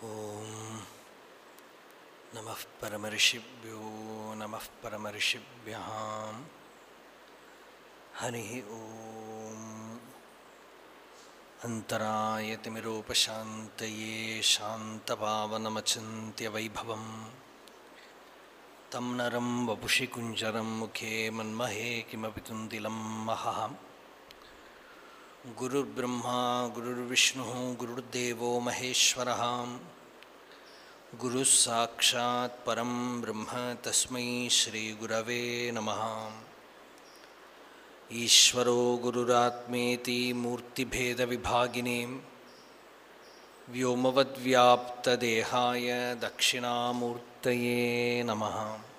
ॐ नमः परमर्षिभ्यो नमः परमर्षिभ्यः हरिः ॐ अन्तरायतिमिरोपशान्तये शान्तपावनमचिन्त्यवैभवम् तं नरं वपुषि कुञ्जरं मुखे मन्महे किमपि तुन्दिलं महः गुरुर्ब्रह्मा गुरुर्विष्णुः गुरुर्देवो महेश्वरः गुरुः साक्षात् परं ब्रह्म तस्मै श्रीगुरवे नमः ईश्वरो गुरुरात्मेति मूर्तिभेदविभागिने व्योमवद्व्याप्तदेहाय दक्षिणामूर्तये नमः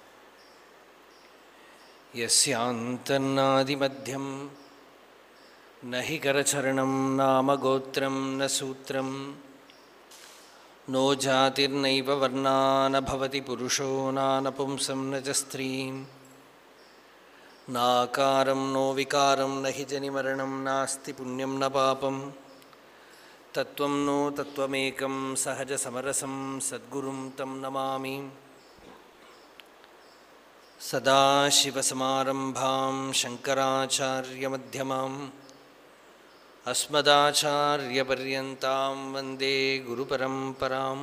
यस्यान्तन्नादिमध्यं न हि करचरणं नाम गोत्रं न सूत्रं नो जातिर्नैव वर्णा न भवति पुरुषो नानपुंसं न च स्त्रीं नाकारं नो विकारं न हि जनिमरणं नास्ति पुण्यं न पापं तत्त्वं नो तत्त्वमेकं सहजसमरसं सद्गुरुं तं नमामि सदाशिवसमारम्भां शङ्कराचार्यमध्यमाम् अस्मदाचार्यपर्यन्तां वन्दे गुरुपरम्परां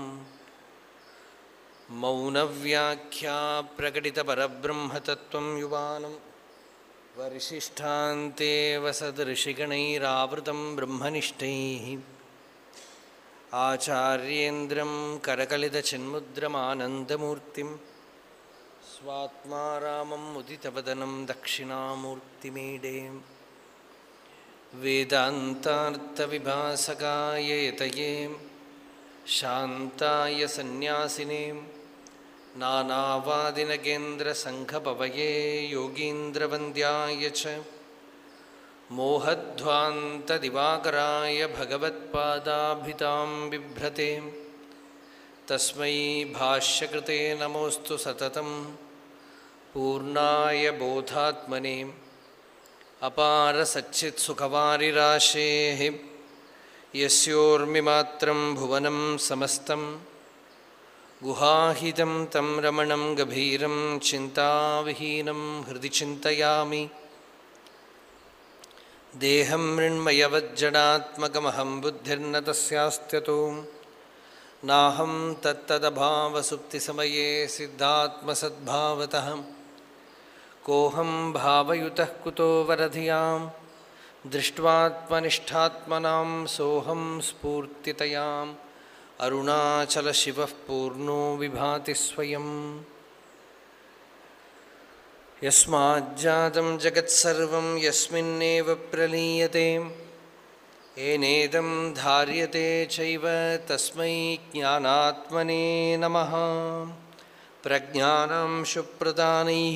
मौनव्याख्या प्रकटितपरब्रह्मतत्त्वं युवानं वरिशिष्ठान्ते वसदऋषिगणैरावृतं ब्रह्मनिष्ठैः आचार्येन्द्रं करकलितचिन्मुद्रमानन्दमूर्तिं स्वात्मा रामं मुदितवदनं दक्षिणामूर्तिमीडे वेदान्तार्थविभासकाय यतये शान्ताय सन्न्यासिने नानावादिनगेन्द्रसङ्घपवये योगीन्द्रवन्द्याय च मोहध्वान्तदिवाकराय भगवत्पादाभितां बिभ्रते तस्मै भाष्यकृते नमोऽस्तु सततं पूर्णाय बोधात्मने अपारसच्चित्सुखवारिराशेः यस्योर्मिमात्रं भुवनं समस्तं गुहाहितं तं रमणं गभीरं चिन्ताविहीनं हृदि चिन्तयामि देहं मृण्मयवज्जडात्मकमहं बुद्धिर्न तस्यास्त्यतो नाहं तत्तदभावसुप्तिसमये सिद्धात्मसद्भावतः कोऽहं भावयुतः कुतो वरधियां दृष्ट्वात्मनिष्ठात्मनां सोऽहं स्फूर्तितयाम् अरुणाचलशिवः पूर्णो विभाति स्वयम् यस्माज्जातं जगत्सर्वं यस्मिन्नेव प्रलीयते येनेदं धार्यते चैव तस्मै ज्ञानात्मने नमः प्रज्ञानां शुप्रदानैः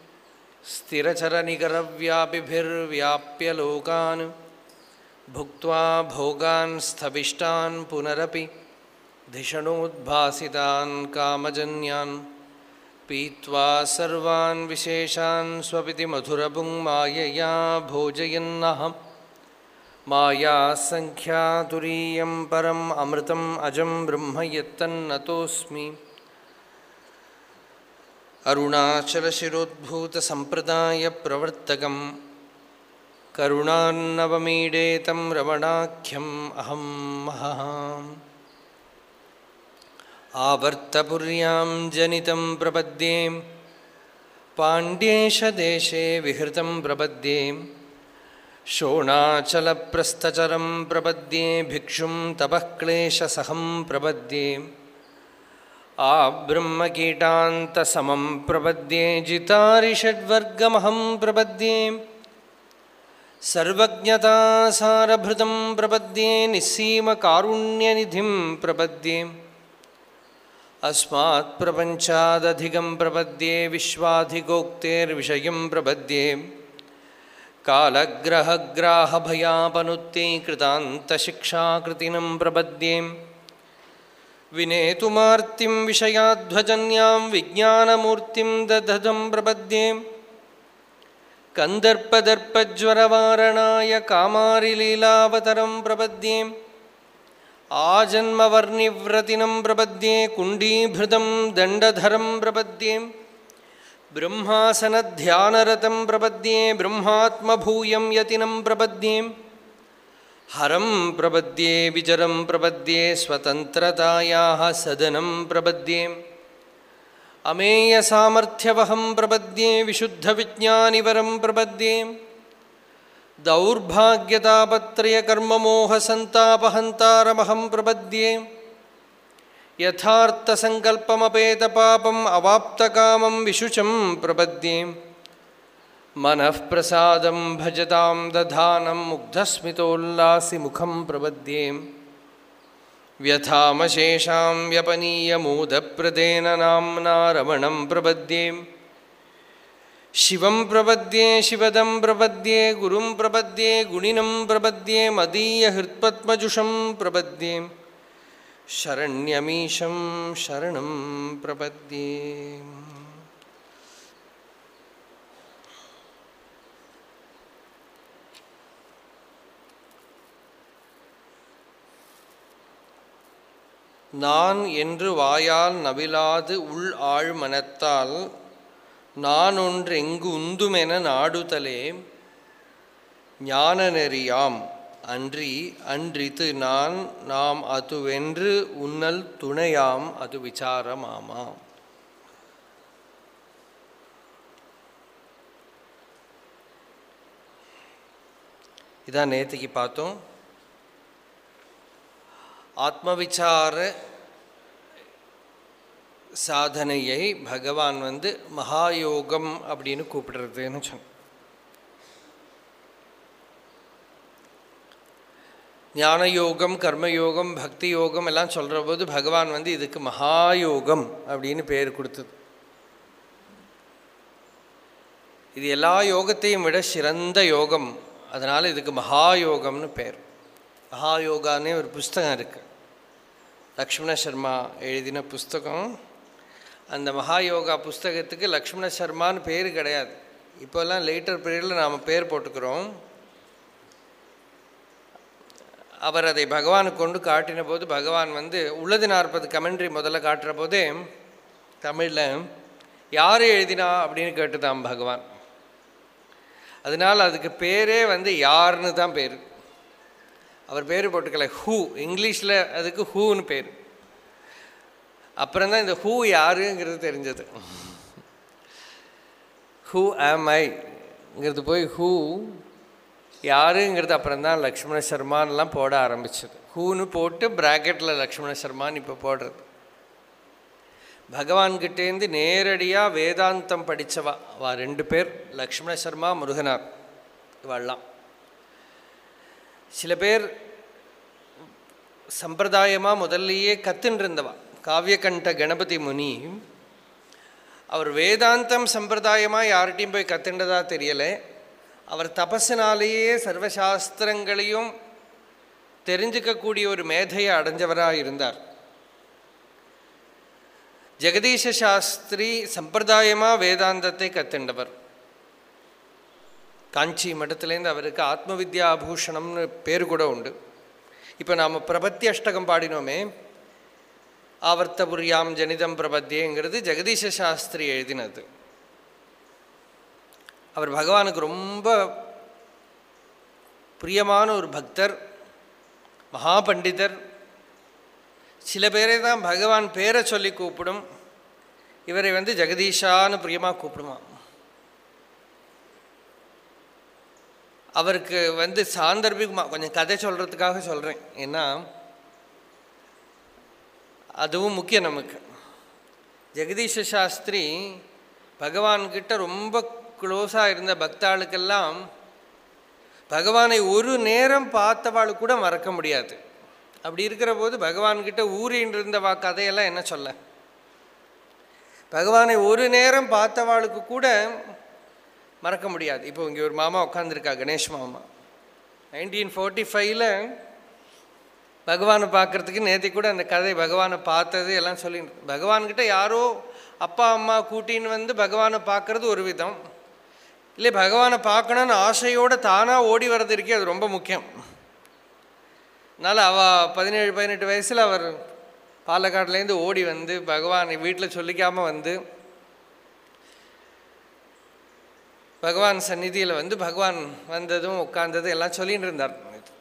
स्थिरचरनिकरव्यापिभिर्व्याप्य लोकान् भुक्त्वा भोगान् स्थविष्टान् पुनरपि धिषणोद्भासितान् कामजन्यान् पीत्वा सर्वान् विशेषान् स्वपिति मधुरपुं मायया भोजयन्नः मायासङ्ख्यातुरीयं परम् अमृतम् अजं ब्रह्म यत्तन्नतोऽस्मि अरुणाचलशिरोद्भूतसम्प्रदायप्रवर्तकं करुणान्नवमीडे तं रमणाख्यम् अहं महः आवर्तपुर्यां जनितं प्रपद्ये पाण्ड्येशदेशे विहृतं प्रपद्ये शोणाचलप्रस्थचरं प्रपद्ये भिक्षुं तपः क्लेशसहं प्रपद्ये आब्रह्मकीटान्तसमं प्रपद्ये जितारिषड्वर्गमहं प्रपद्ये सर्वज्ञतासारभृतं प्रपद्ये निस्सीमकारुण्यनिधिं प्रपद्ये अस्मात्प्रपञ्चादधिकं प्रपद्ये विश्वाधिगोक्तेर्विषयं प्रपद्ये कालग्रहग्राहभयापनुत्यै कृतान्तशिक्षाकृतिनं प्रपद्ये विनेतुमार्तिं विषयाध्वजन्यां विज्ञानमूर्तिं दधतं प्रपद्ये कन्दर्पदर्पज्वरवारणाय कामारिलीलावतरं प्रपद्ये आजन्मवर्णिव्रतिनं प्रपद्ये कुण्डीभृतं दण्डधरं प्रपद्ये ब्रह्मासनध्यानरतं प्रपद्ये ब्रह्मात्मभूयं यतिनं प्रपद्ये हरं प्रपद्ये विचरं प्रपद्ये स्वतन्त्रतायाः सदनं प्रपद्ये अमेयसामर्थ्यवहं प्रपद्ये विशुद्धविज्ञानिवरं प्रपद्ये दौर्भाग्यतापत्रयकर्ममोहसन्तापहन्तारमहं प्रपद्ये यथार्थसङ्कल्पमपेतपापम् अवाप्तकामं विशुचं प्रपद्ये मनःप्रसादं भजतां दधानं मुग्धस्मितोल्लासिमुखं प्रपद्ये व्यथामशेषां व्यपनीयमोदप्रदेन नाम्ना रमणं प्रपद्ये शिवं प्रपद्ये शिवदं प्रपद्ये गुरुं प्रपद्ये गुणिनं प्रपद्ये मदीयहृत्पद्मजुषं प्रपद्ये शरण्यमीशं शरणं प्रपद्ये நான் என்று வாயால் நவிலாது உள் ஆழ் மனத்தால் நான் ஒன்று எங்கு உந்துமென நாடுதலே ஞான நெறியாம் அன்றி அன்றித்து நான் நாம் அதுவென்று உன்னல் துணையாம் அது விசாரமாமா இதான் நேற்றுக்கு பார்த்தோம் ஆத்மவிசார சாதனையை பகவான் வந்து மகாயோகம் அப்படின்னு கூப்பிடுறதுன்னு சொன்ன ஞான யோகம் கர்மயோகம் பக்தி யோகம் எல்லாம் சொல்கிற போது பகவான் வந்து இதுக்கு மகாயோகம் அப்படின்னு பேர் கொடுத்தது இது எல்லா யோகத்தையும் விட சிறந்த யோகம் அதனால் இதுக்கு மகாயோகம்னு பேர் மகாயோகானே ஒரு புஸ்தகம் இருக்குது லக்ஷ்மண சர்மா எழுதின புஸ்தகம் அந்த மகாயோகா புஸ்தகத்துக்கு லக்ஷ்மண சர்மான்னு பேர் கிடையாது இப்போல்லாம் லேட்டர் பீரியடில் நாம் பேர் போட்டுக்கிறோம் அவர் அதை பகவானுக்கு கொண்டு காட்டின போது பகவான் வந்து உள்ளது நாற்பது கமெண்ட்ரி முதல்ல காட்டுற போதே தமிழில் யார் எழுதினா அப்படின்னு கேட்டுதான் பகவான் அதனால் அதுக்கு பேரே வந்து யாருன்னு தான் பேர் அவர் பேர் போட்டுக்கல ஹூ இங்கிலீஷில் அதுக்கு ஹூன்னு பேர் அப்புறம்தான் இந்த ஹூ யாருங்கிறது தெரிஞ்சது ஹூ ஆம் ஐங்கிறது போய் ஹூ யாருங்கிறது அப்புறம்தான் லக்ஷ்மண சர்மான்லாம் போட ஆரம்பிச்சது ஹூன்னு போட்டு ப்ராக்கெட்டில் லக்ஷ்மண சர்மான்னு இப்போ போடுறது பகவான்கிட்டேருந்து நேரடியாக வேதாந்தம் படித்தவா அவா ரெண்டு பேர் லக்ஷ்மண சர்மா முருகனார் இவாள்லாம் சில பேர் சம்பிரதாயமாக முதல்லையே கத்துன்னு இருந்தவா காவியகண்ட கணபதி முனி அவர் வேதாந்தம் சம்பிரதாயமாக யார்கிட்டையும் போய் கத்துண்டதா தெரியலை அவர் தபஸினாலேயே சர்வசாஸ்திரங்களையும் தெரிஞ்சுக்கக்கூடிய ஒரு மேதையை அடைஞ்சவராக இருந்தார் ஜெகதீஷ சாஸ்திரி சம்பிரதாயமாக வேதாந்தத்தை கத்துண்டவர் காஞ்சி மடத்துலேருந்து அவருக்கு ஆத்ம வித்யாபூஷணம்னு பேர் கூட உண்டு இப்போ நாம் பிரபத்தி அஷ்டகம் பாடினோமே ஆவர்த்தபுரியாம் ஜனிதம் பிரபத்தியங்கிறது ஜெகதீஷ சாஸ்திரி எழுதினது அவர் பகவானுக்கு ரொம்ப பிரியமான ஒரு பக்தர் மகா பண்டிதர் சில பேரை தான் பகவான் பேரை சொல்லி கூப்பிடும் இவரை வந்து ஜெகதீஷான்னு பிரியமாக கூப்பிடுவான் அவருக்கு வந்து சாந்தர்பிகமாக கொஞ்சம் கதை சொல்கிறதுக்காக சொல்கிறேன் ஏன்னா அதுவும் முக்கியம் நமக்கு ஜெகதீஷ சாஸ்திரி பகவான்கிட்ட ரொம்ப க்ளோஸாக இருந்த பக்தாளுக்கெல்லாம் பகவானை ஒரு நேரம் பார்த்தவாள் கூட மறக்க முடியாது அப்படி இருக்கிற போது பகவான்கிட்ட ஊறின்னு இருந்தவா கதையெல்லாம் என்ன சொல்ல பகவானை ஒரு நேரம் பார்த்தவாளுக்கு கூட மறக்க முடியாது இப்போ இங்கே ஒரு மாமா உட்காந்துருக்கா கணேஷ் மாமா நைன்டீன் ஃபோர்ட்டி ஃபைவ்ல பகவானை பார்க்குறதுக்கு நேற்று கூட அந்த கதை பகவானை பார்த்தது எல்லாம் சொல்லி பகவான்கிட்ட யாரோ அப்பா அம்மா கூட்டின்னு வந்து பகவானை பார்க்குறது ஒரு விதம் இல்லை பகவானை பார்க்கணுன்னு ஆசையோடு தானாக ஓடி வர்றது இருக்கே அது ரொம்ப முக்கியம் அதனால் அவள் பதினேழு பதினெட்டு வயசில் அவர் பாலக்காட்லேருந்து ஓடி வந்து பகவான் வீட்டில் சொல்லிக்காமல் வந்து பகவான் சந்நிதியில் வந்து பகவான் வந்ததும் உட்கார்ந்ததும் எல்லாம் சொல்லிட்டு இருந்தார்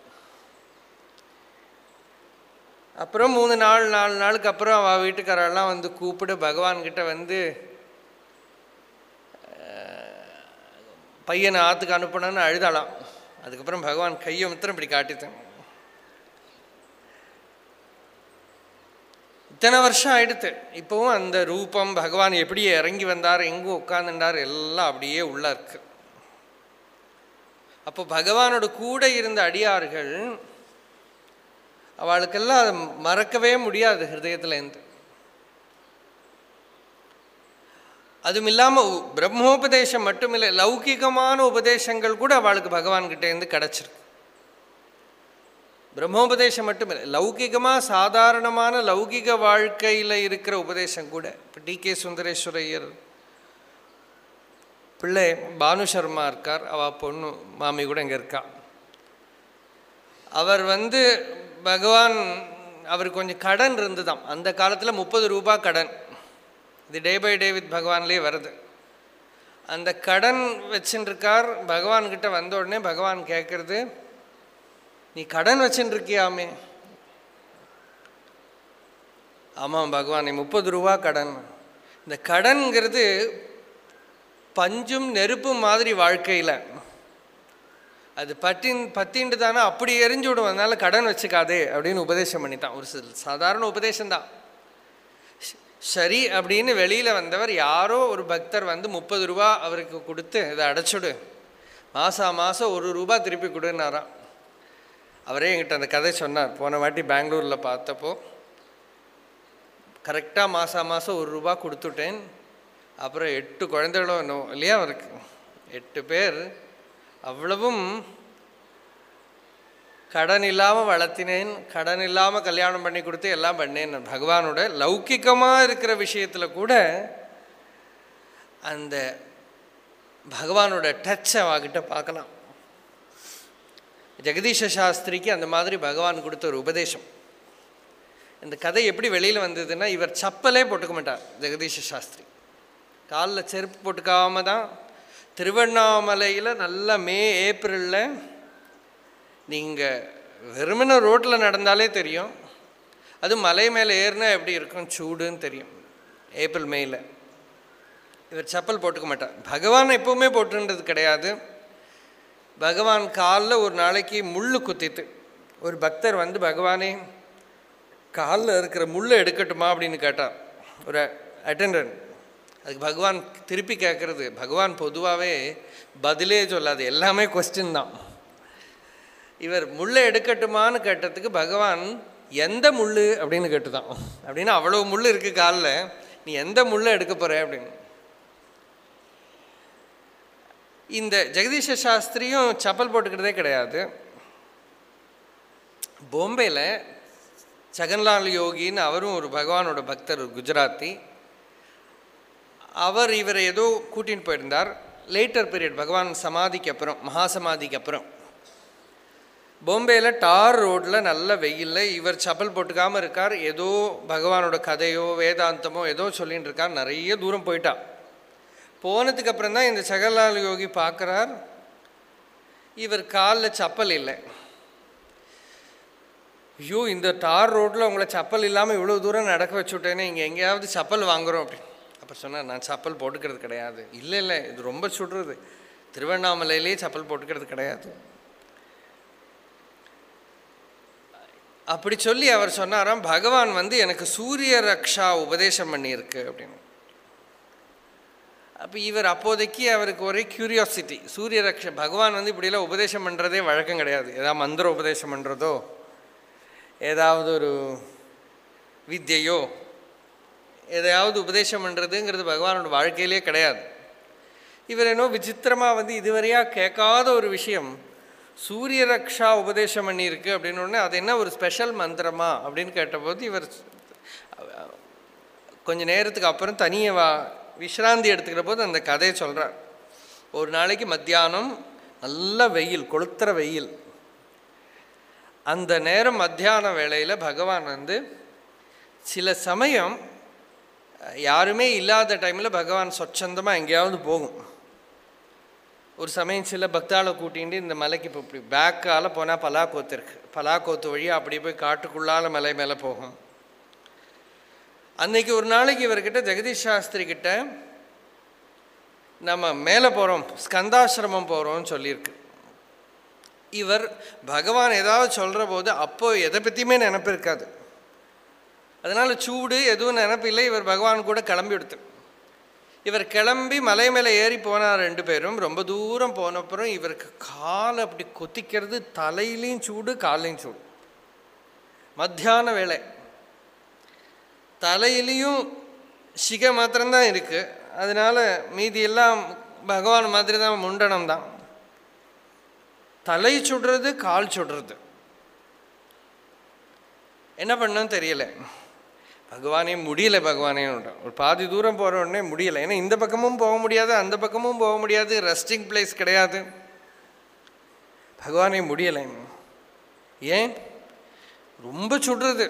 அப்புறம் மூணு நாள் நாலு நாளுக்கு அப்புறம் அவள் வீட்டுக்காரெல்லாம் வந்து கூப்பிடு பகவான்கிட்ட வந்து அஹ், பையனை ஆற்றுக்கு அனுப்பணும்னு அழுதாளாம் அதுக்கப்புறம் பகவான் கையை மாத்திரம் இப்படி காட்டித்தேன் இத்தனை வருஷம் ஆயிடுத்து இப்போவும் அந்த ரூபம் பகவான் எப்படி இறங்கி வந்தார் எங்கே உட்கார்ந்துட்டார் எல்லாம் அப்படியே உள்ள இருக்கு அப்போ பகவானோட கூட இருந்த அடியார்கள் அவளுக்கெல்லாம் அதை மறக்கவே முடியாது ஹிருதயத்துலேருந்து அதுவும் இல்லாமல் பிரம்மோபதேசம் மட்டும் இல்லை லௌகிகமான உபதேசங்கள் கூட அவளுக்கு பகவான்கிட்டேருந்து கிடச்சிருக்கு பிரம்மோபதேசம் மட்டும் இல்லை லௌகிகமாக சாதாரணமான லௌகிக வாழ்க்கையில் இருக்கிற உபதேசம் கூட இப்போ டி கே சுந்தரேஸ்வரையர் பிள்ளை பானு சர்மா இருக்கார் அவள் பொண்ணு மாமி கூட இங்கே இருக்கா அவர் வந்து பகவான் அவருக்கு கொஞ்சம் கடன் இருந்துதாம் அந்த காலத்தில் முப்பது ரூபாய் கடன் இது டே பை டே வித் பகவான்லேயே வருது அந்த கடன் வச்சுட்டு இருக்கார் பகவான்கிட்ட வந்த உடனே பகவான் கேட்குறது நீ கடன் வச்சுட்டு இருக்கியாமே ஆமாம் பகவான் நீ முப்பது ரூபா கடன் இந்த கடன்கிறது பஞ்சும் நெருப்பும் மாதிரி வாழ்க்கையில் அது பட்டின் பத்தின்ட்டு தானே அப்படி எரிஞ்சு விடும் அதனால கடன் வச்சுக்காதே அப்படின்னு உபதேசம் பண்ணித்தான் ஒரு சில சாதாரண உபதேசம்தான் ஷ- சரி அப்படின்னு வெளியில் வந்தவர் யாரோ ஒரு பக்தர் வந்து முப்பது ரூபா அவருக்கு கொடுத்து இதை அடைச்சுடு மாதம் மாதம் ஒரு ரூபா திருப்பி கொடுன்னாராம் அவரே என்கிட்ட அந்த கதை சொன்னார் போன வாட்டி பெங்களூரில் பார்த்தப்போ கரெக்டாக மாதம் மாதம் ஒரு ரூபா கொடுத்துட்டேன் அப்புறம் எட்டு குழந்தைகளும் இன்னும் இல்லையா அவருக்கு எட்டு பேர் அவ்வளவும் கடன் இல்லாமல் வளர்த்தினேன் கடன் இல்லாமல் கல்யாணம் பண்ணி கொடுத்து எல்லாம் பண்ணேன் பகவானோட லௌகிகமாக இருக்கிற விஷயத்தில் கூட அந்த பகவானோட டச்சை அவகிட்ட பார்க்கலாம் ஜெகதீஷ சாஸ்திரிக்கு அந்த மாதிரி பகவான் கொடுத்த ஒரு உபதேசம் இந்த கதை எப்படி வெளியில் வந்ததுன்னா இவர் சப்பலே போட்டுக்க மாட்டார் ஜெகதீஷ சாஸ்திரி காலில் செருப்பு போட்டுக்காம தான் திருவண்ணாமலையில் நல்ல மே ஏப்ரலில் நீங்கள் வெறுமன ரோட்டில் நடந்தாலே தெரியும் அது மலை மேலே ஏறினா எப்படி இருக்கும் சூடுன்னு தெரியும் ஏப்ரல் மேயில் இவர் செப்பல் போட்டுக்க மாட்டார் பகவான் எப்பவுமே போட்டுன்றது கிடையாது பகவான் காலில் ஒரு நாளைக்கு முள் குத்திட்டு ஒரு பக்தர் வந்து பகவானே காலில் இருக்கிற முள்ளை எடுக்கட்டுமா அப்படின்னு கேட்டார் ஒரு அட்டெண்டன்ட் அதுக்கு பகவான் திருப்பி கேட்குறது பகவான் பொதுவாகவே பதிலே சொல்லாது எல்லாமே கொஸ்டின் தான் இவர் முள்ளை எடுக்கட்டுமான்னு கேட்டதுக்கு பகவான் எந்த முள் அப்படின்னு கேட்டுதான் அப்படின்னா அவ்வளோ முள் இருக்குது காலில் நீ எந்த முள்ளை எடுக்க போகிற அப்படின்னு இந்த ஜெகதீஷ சாஸ்திரியும் சப்பல் போட்டுக்கிறதே கிடையாது பாம்பேயில் ஜெகன்லால் யோகின்னு அவரும் ஒரு பகவானோட பக்தர் ஒரு குஜராத்தி அவர் இவரை ஏதோ கூட்டின்னு போயிருந்தார் லேட்டர் பீரியட் பகவான் சமாதிக்கு அப்புறம் மகா சமாதிக்கு அப்புறம் பாம்பேயில் டார் ரோட்டில் நல்ல வெயிலில் இவர் சப்பல் போட்டுக்காமல் இருக்கார் ஏதோ பகவானோட கதையோ வேதாந்தமோ ஏதோ சொல்லின்னு இருக்கார் நிறைய தூரம் போயிட்டா போனதுக்கு அப்புறம் தான் இந்த ஜெகன்லால் யோகி பார்க்குறார் இவர் காலில் சப்பல் இல்லை ஐயோ இந்த டார் ரோட்டில் உங்களை சப்பல் இல்லாமல் இவ்வளோ தூரம் நடக்க வச்சுட்டேனே இங்கே எங்கேயாவது சப்பல் வாங்குறோம் அப்படின்னு அப்புறம் சொன்னார் நான் சப்பல் போட்டுக்கிறது கிடையாது இல்லை இல்லை இது ரொம்ப சுடுறது திருவண்ணாமலையிலேயே சப்பல் போட்டுக்கிறது கிடையாது அப்படி சொல்லி அவர் சொன்னாராம் பகவான் வந்து எனக்கு சூரிய ரக்ஷா உபதேசம் பண்ணியிருக்கு அப்படின்னு அப்போ இவர் அப்போதைக்கு அவருக்கு ஒரே கியூரியாசிட்டி சூரிய ரக்ஷ பகவான் வந்து இப்படிலாம் உபதேசம் பண்ணுறதே வழக்கம் கிடையாது ஏதாவது மந்திர உபதேசம் பண்ணுறதோ ஏதாவது ஒரு வித்யையோ எதையாவது உபதேசம் பண்ணுறதுங்கிறது பகவானோட வாழ்க்கையிலே கிடையாது இவர் என்னோ விசித்திரமாக வந்து இதுவரையாக கேட்காத ஒரு விஷயம் சூரிய ரக்ஷா உபதேசம் பண்ணியிருக்கு அப்படின்னு உடனே அது என்ன ஒரு ஸ்பெஷல் மந்திரமா அப்படின்னு கேட்டபோது இவர் கொஞ்ச நேரத்துக்கு அப்புறம் தனியை வா விஷ்ராந்தி எடுத்துக்கிற போது அந்த கதையை சொல்கிறார் ஒரு நாளைக்கு மத்தியானம் நல்ல வெயில் கொளுத்துற வெயில் அந்த நேரம் மத்தியான வேளையில் பகவான் வந்து சில சமயம் அஹ், யாருமே இல்லாத டைமில் பகவான் சொச்சந்தமாக எங்கேயாவது போகும் ஒரு சமயம் சில பக்தாளை கூட்டிகிட்டு இந்த மலைக்கு இப்போ இப்படி பேக்கால் போனால் பலாக்கோத்து இருக்குது பலாக்கோத்து வழியாக அப்படி போய் காட்டுக்குள்ளால மலை மேலே போகும் அன்னைக்கு ஒரு நாளைக்கு இவர்கிட்ட ஜெகதீஷ் சாஸ்திரி கிட்ட நம்ம மேலே போகிறோம் ஸ்கந்தாசிரமம் போகிறோம்னு சொல்லியிருக்கு இவர் பகவான் ஏதாவது சொல்கிற போது அப்போ எதை பற்றியுமே நினப்பு இருக்காது அதனால் சூடு எதுவும் நினப்பில்லை இவர் பகவான் கூட கிளம்பி எடுத்து இவர் கிளம்பி மலை மேலே ஏறி போனார் ரெண்டு பேரும் ரொம்ப தூரம் போனப்புறம் இவருக்கு கால் அப்படி கொத்திக்கிறது தலையிலையும் சூடு காலையும் சூடு மத்தியான வேலை தலையிலையும் சிகை மாத்திரம்தான் இருக்குது அதனால மீதி எல்லாம் பகவான் மாதிரி தான் முண்டனம் தான் தலை சுடுறது கால் சுடுறது என்ன பண்ணணும் தெரியல பகவானே முடியல பகவானே ஒரு பாதி தூரம் போகிற உடனே முடியல ஏன்னா இந்த பக்கமும் போக முடியாது அந்த பக்கமும் போக முடியாது ரெஸ்டிங் பிளேஸ் கிடையாது பகவானே முடியலை ஏன் ரொம்ப சுடுறது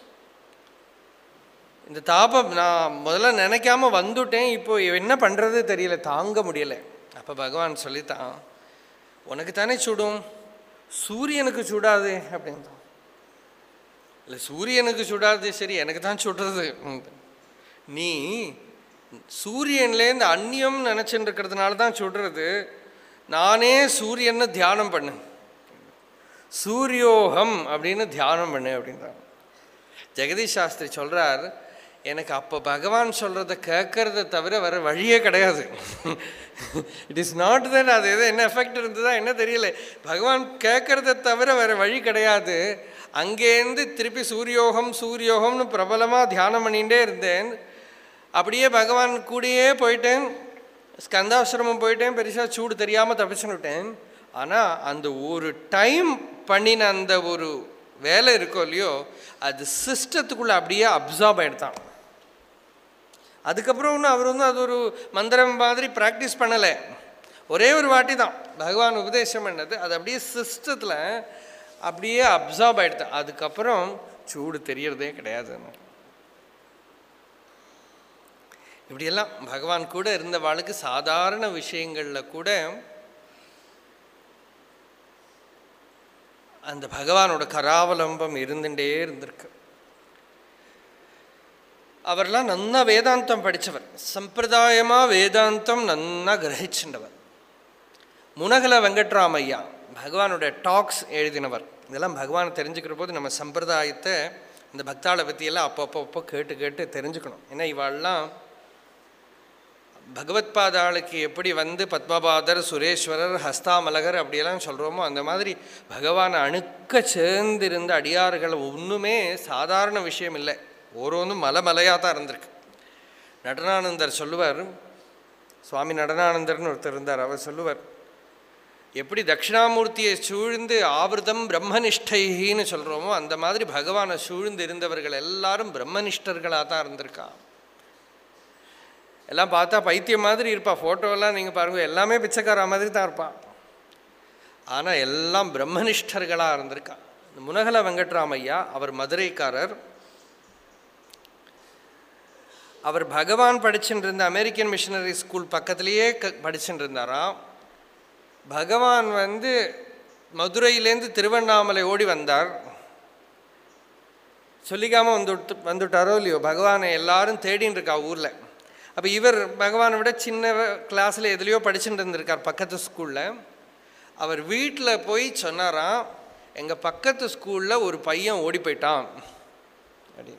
இந்த தாபம் நான் முதல்ல நினைக்காம வந்துட்டேன் இப்போ என்ன பண்ணுறது தெரியல தாங்க முடியல அப்போ பகவான் சொல்லித்தான் உனக்கு தானே சுடும் சூரியனுக்கு சுடாது அப்படின்னு இல்லை சூரியனுக்கு சுடாது சரி எனக்கு தான் சுடுறது நீ சூரியன்லேருந்து அந்நியம் நினச்சிட்டு இருக்கிறதுனால தான் சுடுறது நானே சூரியனை தியானம் பண்ணு சூரியோகம் அப்படின்னு தியானம் பண்ணு அப்படின்றாங்க ஜெகதீஷ் சாஸ்திரி சொல்கிறார் எனக்கு அப்போ பகவான் சொல்கிறத கேட்கறத தவிர வேறு வழியே கிடையாது இட் இஸ் நாட் தட் அது எது என்ன எஃபெக்ட் இருந்ததா என்ன தெரியல பகவான் கேட்கறத தவிர வேறு வழி கிடையாது அங்கேருந்து திருப்பி சூரியோகம் சூரியோகம்னு பிரபலமாக தியானம் பண்ணிகிட்டே இருந்தேன் அப்படியே பகவான் கூடயே போயிட்டேன் ஸ்கந்தாசிரமம் போயிட்டேன் பெருசாக சூடு தெரியாமல் தப்பிச்சுன்னுட்டேன் ஆனால் அந்த ஒரு டைம் பண்ணின அந்த ஒரு வேலை இருக்கோ இல்லையோ அது சிஸ்டத்துக்குள்ளே அப்படியே அப்சார்ப் ஆகிடுதான் அதுக்கப்புறம் ஒன்றும் அவர் வந்து அது ஒரு மந்திரம் மாதிரி ப்ராக்டிஸ் பண்ணலை ஒரே ஒரு வாட்டி தான் பகவான் உபதேசம் பண்ணது அது அப்படியே சிஸ்டத்தில் அப்படியே அப்சார்ப் ஆகிடுதான் அதுக்கப்புறம் சூடு தெரியறதே கிடையாது இப்படியெல்லாம் பகவான் கூட இருந்த வாழ்க்கை சாதாரண விஷயங்களில் கூட அந்த பகவானோட கராவலம்பம் இருந்துட்டே இருந்திருக்கு அவர்லாம் நன்னா வேதாந்தம் படித்தவர் சம்பிரதாயமாக வேதாந்தம் நன்னா கிரகிச்சுண்டவர் முனகல வெங்கட்ராமையா பகவானோட டாக்ஸ் எழுதினவர் இதெல்லாம் பகவானை தெரிஞ்சுக்கிற போது நம்ம சம்பிரதாயத்தை இந்த பக்தாளை பற்றியெல்லாம் அப்பப்போ அப்போ கேட்டு கேட்டு தெரிஞ்சுக்கணும் ஏன்னா இவாள்லாம் பகவத்பாதாளுக்கு எப்படி வந்து பத்மபாதர் சுரேஸ்வரர் ஹஸ்தாமலகர் அப்படியெல்லாம் சொல்கிறோமோ அந்த மாதிரி பகவானை அணுக்க சேர்ந்திருந்த அடியார்கள் ஒன்றுமே சாதாரண விஷயம் இல்லை ஒவ்வொன்றும் மலை மலையாக தான் இருந்திருக்கு நடனானந்தர் சொல்லுவார் சுவாமி நடனானந்தர்னு ஒருத்தர் இருந்தார் அவர் சொல்லுவார் எப்படி தட்சிணாமூர்த்தியை சூழ்ந்து ஆவிரதம் பிரம்மனிஷ்டைன்னு சொல்கிறோமோ அந்த மாதிரி பகவானை சூழ்ந்து இருந்தவர்கள் எல்லாரும் பிரம்மனிஷ்டர்களாக தான் இருந்திருக்கா எல்லாம் பார்த்தா பைத்தியம் மாதிரி இருப்பா ஃபோட்டோலாம் நீங்கள் பாருங்கள் எல்லாமே பிச்சைக்காரா மாதிரி தான் இருப்பான் ஆனால் எல்லாம் பிரம்மனிஷ்டர்களாக இருந்திருக்கா இந்த முனகல வெங்கட்ராமையா அவர் மதுரைக்காரர் அவர் பகவான் படிச்சுட்டு இருந்த அமெரிக்கன் மிஷனரி ஸ்கூல் பக்கத்துலேயே க படிச்சுட்டு இருந்தாராம் பகவான் வந்து மதுரையிலேருந்து திருவண்ணாமலை ஓடி வந்தார் சொல்லிக்காமல் வந்துட்டு வந்துட்டாரோ இல்லையோ பகவானை எல்லாரும் தேடின்னு இருக்கா ஊரில் அப்போ இவர் பகவானை விட சின்ன கிளாஸில் எதுலேயோ படிச்சுட்டு இருந்திருக்கார் பக்கத்து ஸ்கூலில் அவர் வீட்டில் போய் சொன்னாராம் எங்கள் பக்கத்து ஸ்கூலில் ஒரு பையன் ஓடி போயிட்டான் அப்படி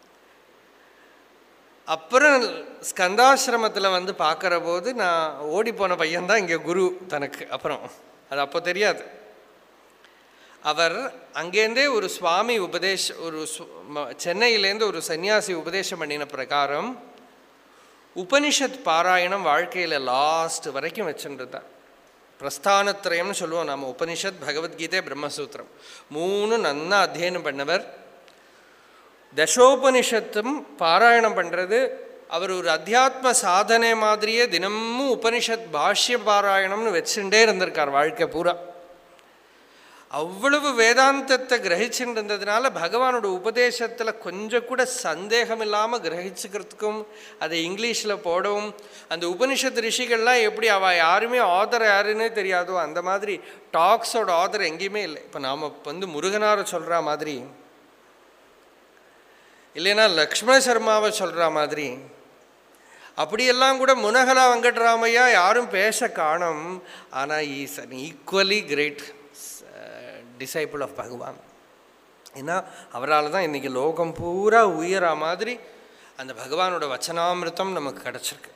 அப்புறம் ஸ்கந்தாசிரமத்தில் வந்து பார்க்குற போது நான் ஓடி போன பையன்தான் இங்கே குரு தனக்கு அப்புறம் அது அப்போ தெரியாது அவர் அங்கேருந்தே ஒரு சுவாமி உபதேஷ ஒரு சென்னையிலேருந்து ஒரு சன்னியாசி உபதேசம் பண்ணின பிரகாரம் உபனிஷத் பாராயணம் வாழ்க்கையில் லாஸ்ட் வரைக்கும் வச்சுருந்தார் பிரஸ்தானத்திரயம்னு சொல்லுவோம் நம்ம உபனிஷத் பகவத்கீதை பிரம்மசூத்திரம் மூணு நன்னா அத்தியனம் பண்ணவர் தசோபனிஷத்தும் பாராயணம் பண்ணுறது அவர் ஒரு அத்தியாத்ம சாதனை மாதிரியே தினமும் உபனிஷத் பாஷ்ய பாராயணம்னு வச்சுட்டே இருந்திருக்கார் வாழ்க்கை பூரா அவ்வளவு வேதாந்தத்தை கிரகிச்சுட்டு இருந்ததுனால பகவானோட உபதேசத்தில் கொஞ்சம் கூட சந்தேகம் இல்லாமல் கிரகிச்சுக்கிறதுக்கும் அதை இங்கிலீஷில் போடவும் அந்த உபனிஷத் ரிஷிகள்லாம் எப்படி அவள் யாருமே ஆதர் யாருன்னே தெரியாதோ அந்த மாதிரி டாக்ஸோட ஆதர் எங்கேயுமே இல்லை இப்போ நாம் வந்து முருகனாரை சொல்கிற மாதிரி இல்லைன்னா லக்ஷ்மண சர்மாவை சொல்கிற மாதிரி அப்படியெல்லாம் கூட முனகலா வெங்கட்ராமையா யாரும் பேச காணும் ஆனால் is an equally great disciple of Bhagavan ஏன்னா அவரால் தான் இன்றைக்கி லோகம் பூரா உயரா மாதிரி அந்த பகவானோட வச்சனாமிருத்தம் நமக்கு கிடச்சிருக்கு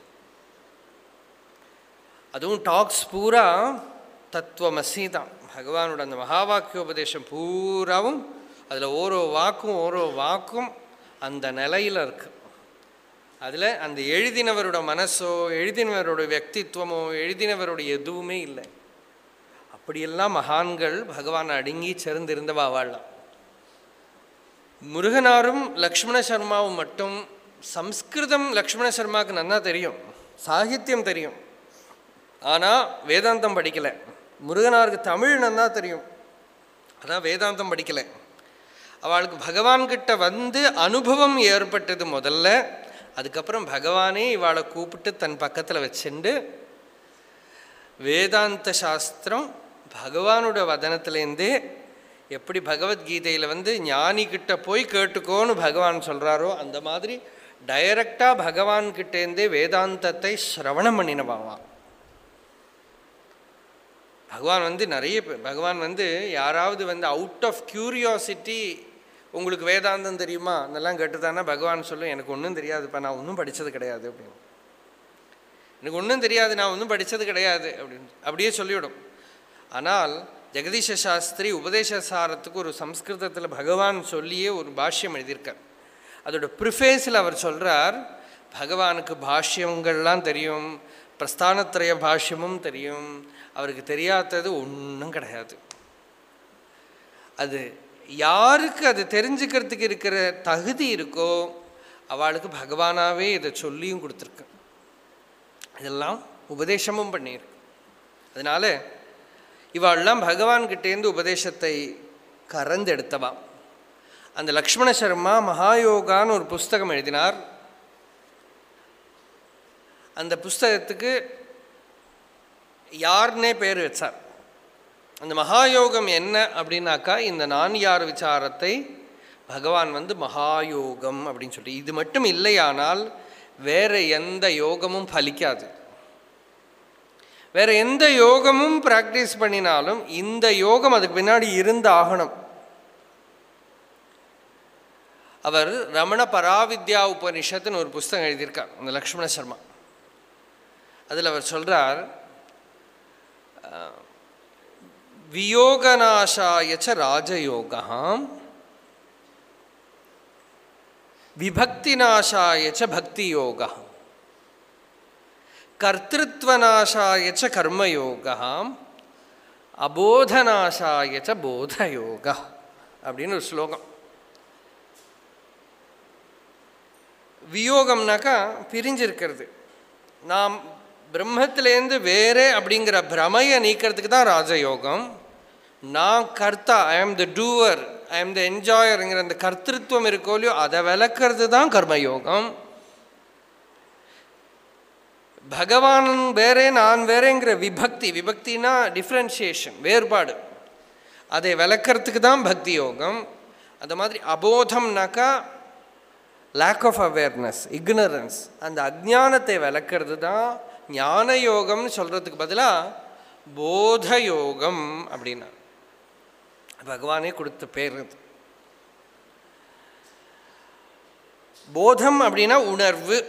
அதுவும் டாக்ஸ் பூரா தத்துவமசி தான் பகவானோட அந்த மகா வாக்கியோபதேசம் பூராவும் அதில் ஓரோ வாக்கும் ஓரோ வாக்கும் அந்த நிலையில் இருக்கு அதில் அந்த எழுதினவரோட மனசோ எழுதினவரோட వ్యక్తిత్వமோ எழுதினவரோட எதுவுமே இல்லை அப்படியெல்லாம் மகான்கள் பகவான் அடங்கி சேர்ந்திருந்தவா வாழலாம் முருகனாரும் லக்ஷ்மண சர்மாவும் மட்டும் சம்ஸ்கிருதம் லக்ஷ்மண சர்மாவுக்கு நன்னா தெரியும் சாகித்யம் தெரியும் ஆனால் வேதாந்தம் படிக்கலை முருகனாருக்கு தமிழ் நன்னா தெரியும் அதான் வேதாந்தம் படிக்கலை அவளுக்கு பகவான்கிட்ட வந்து அனுபவம் ஏற்பட்டது முதல்ல அதுக்கப்புறம் பகவானே இவாளை கூப்பிட்டு தன் பக்கத்தில் வச்சுண்டு வேதாந்த சாஸ்திரம் பகவானோட வதனத்துலேருந்தே எப்படி பகவத்கீதையில் வந்து ஞானிக்கிட்ட போய் கேட்டுக்கோன்னு பகவான் சொல்கிறாரோ அந்த மாதிரி டைரக்டாக பகவான்கிட்டேருந்தே வேதாந்தத்தை சிரவணம் பண்ணினவாவா பகவான் வந்து நிறைய பேர் பகவான் வந்து யாராவது வந்து அவுட் ஆஃப் க்யூரியாசிட்டி உங்களுக்கு வேதாந்தம் தெரியுமா அதெல்லாம் கேட்டுதானே பகவான் சொல்லும் எனக்கு ஒன்றும் தெரியாதுப்பா நான் ஒன்றும் படித்தது கிடையாது அப்படின்னு எனக்கு ஒன்றும் தெரியாது நான் ஒன்றும் படித்தது கிடையாது அப்படின்னு அப்படியே சொல்லிவிடும் ஆனால் ஜெகதீஷ சாஸ்திரி உபதேச சாரத்துக்கு ஒரு சம்ஸ்கிருதத்தில் பகவான் சொல்லியே ஒரு பாஷ்யம் எழுதியிருக்கார் அதோட ப்ரிஃபேஸில் அவர் சொல்கிறார் பகவானுக்கு பாஷ்யங்கள்லாம் தெரியும் பிரஸ்தானத்திரய பாஷ்யமும் தெரியும் அவருக்கு தெரியாதது ஒன்றும் கிடையாது அது யாருக்கு அது தெரிஞ்சுக்கிறதுக்கு இருக்கிற தகுதி இருக்கோ அவளுக்கு பகவானாவே இதை சொல்லியும் கொடுத்துருக்கு இதெல்லாம் உபதேசமும் பண்ணியிருக்கு அதனால இவாள்லாம் பகவான்கிட்டேருந்து உபதேசத்தை கறந்தெடுத்தவா அந்த லக்ஷ்மண சர்மா மகாயோகான்னு ஒரு புஸ்தகம் எழுதினார் அந்த புஸ்தகத்துக்கு யார்னே பேர் வச்சார் அந்த மகாயோகம் என்ன அப்படின்னாக்கா இந்த நான் யார் விசாரத்தை பகவான் வந்து மகாயோகம் அப்படின்னு சொல்லி இது மட்டும் இல்லையானால் வேற எந்த யோகமும் பலிக்காது வேற எந்த யோகமும் ப்ராக்டிஸ் பண்ணினாலும் இந்த யோகம் அதுக்கு பின்னாடி இருந்து ஆகணும் அவர் ரமண பராவித்யா உபனிஷத்துன்னு ஒரு புஸ்தகம் எழுதியிருக்கார் அந்த லக்ஷ்மண சர்மா அதில் அவர் சொல்கிறார் வியோகநாசாய ச ராஜயோகா விபக்திநாசாய ச பக்தியோகா கர்த்திருவநாசாய ச கர்மயோகா அபோதநாசாய ச போதயோகா அப்படின்னு ஒரு ஸ்லோகம் வியோகம்னாக்கா பிரிஞ்சிருக்கிறது நாம் பிரம்மத்திலேருந்து வேறே அப்படிங்கிற பிரமையை நீக்கிறதுக்கு தான் ராஜயோகம் நான் கர்த்தா ஐ ஆம் த டூவர் ஐ ஆம் த என்ஜாயருங்கிற அந்த கர்த்திருவம் இருக்கோ இல்லையோ அதை விளக்கிறது தான் கர்மயோகம் பகவான் வேறே நான் வேறேங்கிற விபக்தி விபக்தினா டிஃப்ரென்ஷியேஷன் வேறுபாடு அதை விளக்கிறதுக்கு தான் பக்தி யோகம் அந்த மாதிரி அபோதம்னாக்கா லேக் ஆஃப் அவேர்னஸ் இக்னரன்ஸ் அந்த அஜானத்தை விளக்கிறது தான் ஞான யோகம்னு சொல்கிறதுக்கு பதிலாக போத யோகம் அப்படின்னா பகவானே கொடுத்த பேர் இது போதம் அப்படின்னா உணர்வு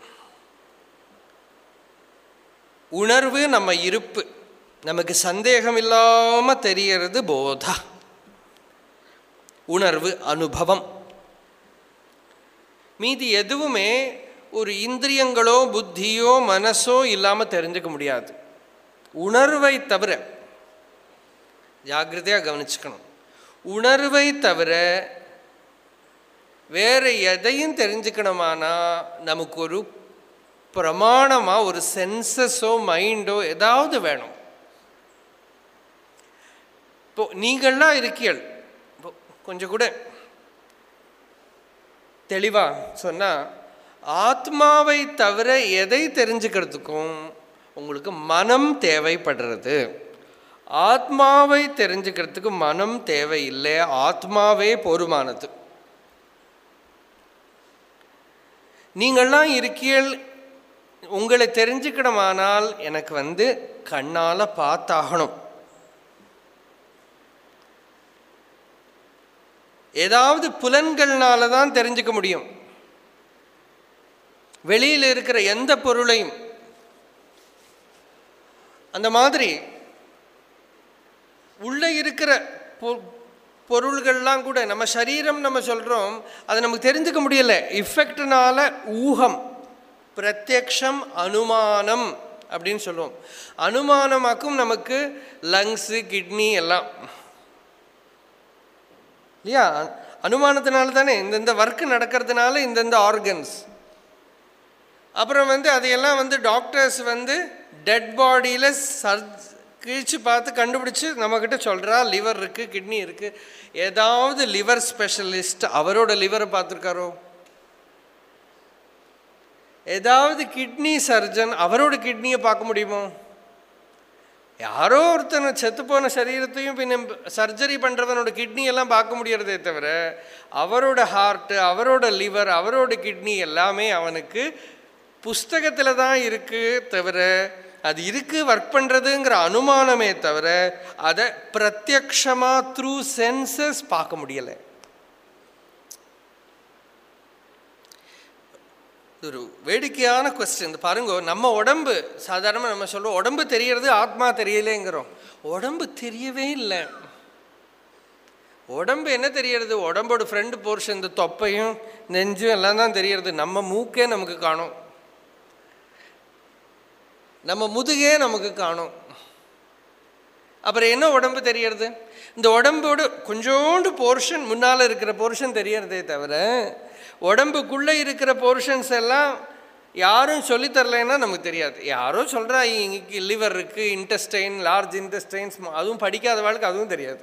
உணர்வு நம்ம இருப்பு நமக்கு சந்தேகம் இல்லாமல் தெரியறது போதா உணர்வு அனுபவம் மீதி எதுவுமே ஒரு இந்திரியங்களோ புத்தியோ மனசோ இல்லாமல் தெரிஞ்சுக்க முடியாது உணர்வை தவிர ஜாக்கிரதையாக கவனிச்சுக்கணும் உணர்வை தவிர வேறு எதையும் தெரிஞ்சுக்கணுமானா நமக்கு ஒரு பிரமாணமாக ஒரு சென்சஸோ மைண்டோ ஏதாவது வேணும் இப்போ நீங்கள்லாம் இருக்கீள் இப்போ கொஞ்சம் கூட தெளிவாக சொன்னால் ஆத்மாவை தவிர எதை தெரிஞ்சுக்கிறதுக்கும் உங்களுக்கு மனம் தேவைப்படுறது ஆத்மாவை தெரிஞ்சுக்கிறதுக்கு மனம் தேவையில்லை ஆத்மாவே போருமானது நீங்கள்லாம் இருக்கீள் உங்களை தெரிஞ்சுக்கணுமானால் எனக்கு வந்து கண்ணால் பார்த்தாகணும் ஏதாவது புலன்கள்னால தான் தெரிஞ்சுக்க முடியும் வெளியில் இருக்கிற எந்த பொருளையும் அந்த மாதிரி உள்ளே இருக்கிற பொ- பொருள்கள்லாம் கூட நம்ம சரீரம் நம்ம சொல்கிறோம் அதை நமக்கு தெரிஞ்சுக்க முடியல இஃபெக்ட்னால ஊகம் பிரத்யக்ஷம் அனுமானம் அப்படின்னு சொல்லுவோம் அனுமானமாக்கும் நமக்கு லங்ஸு கிட்னி எல்லாம் இல்லையா அனுமானத்தினால தானே இந்தந்த ஒர்க்கு நடக்கிறதுனால இந்தந்த ஆர்கன்ஸ் அப்புறம் வந்து அதையெல்லாம் வந்து டாக்டர்ஸ் வந்து டெட் பாடியில் சர்ஜ் கிழிச்சு பார்த்து கண்டுபிடிச்சு நம்மக்கிட்ட சொல்கிறா லிவர் இருக்குது கிட்னி இருக்குது ஏதாவது லிவர் ஸ்பெஷலிஸ்ட் அவரோட லிவரை பார்த்துருக்காரோ ஏதாவது கிட்னி சர்ஜன் அவரோட கிட்னியை பார்க்க முடியுமோ யாரோ ஒருத்தனை செத்துப்போன சரீரத்தையும் பின்ன சர்ஜரி பண்ணுறவனோட கிட்னி எல்லாம் பார்க்க முடியறதே தவிர அவரோட ஹார்ட்டு அவரோட லிவர் அவரோட கிட்னி எல்லாமே அவனுக்கு புஸ்தகத்தில் தான் இருக்குது தவிர அது இருக்கு ஒர்க் பண்ணுறதுங்கிற அனுமானமே தவிர அதை பிரத்யக்ஷமாக த்ரூ சென்சஸ் பார்க்க முடியலை இது ஒரு வேடிக்கையான கொஸ்டின் பாருங்க நம்ம உடம்பு சாதாரணமாக நம்ம சொல்லுவோம் உடம்பு தெரியறது ஆத்மா தெரியலேங்கிறோம் உடம்பு தெரியவே இல்லை உடம்பு என்ன தெரியறது உடம்போட ஃப்ரெண்டு போர்ஷன் இந்த தொப்பையும் நெஞ்சும் எல்லாம் தான் தெரியறது நம்ம மூக்கே நமக்கு காணும் நம்ம முதுகே நமக்கு காணும் அப்புறம் என்ன உடம்பு தெரியறது இந்த உடம்போட கொஞ்சோண்டு போர்ஷன் முன்னால் இருக்கிற போர்ஷன் தெரியறதே தவிர உடம்புக்குள்ளே இருக்கிற போர்ஷன்ஸ் எல்லாம் யாரும் சொல்லித் தரலைன்னா நமக்கு தெரியாது யாரோ சொல்கிறா இங்கே லிவர் இருக்குது இன்டெஸ்டைன் லார்ஜ் இன்டெஸ்டைன்ஸ் அதுவும் படிக்காத வாழ்க்கை அதுவும் தெரியாது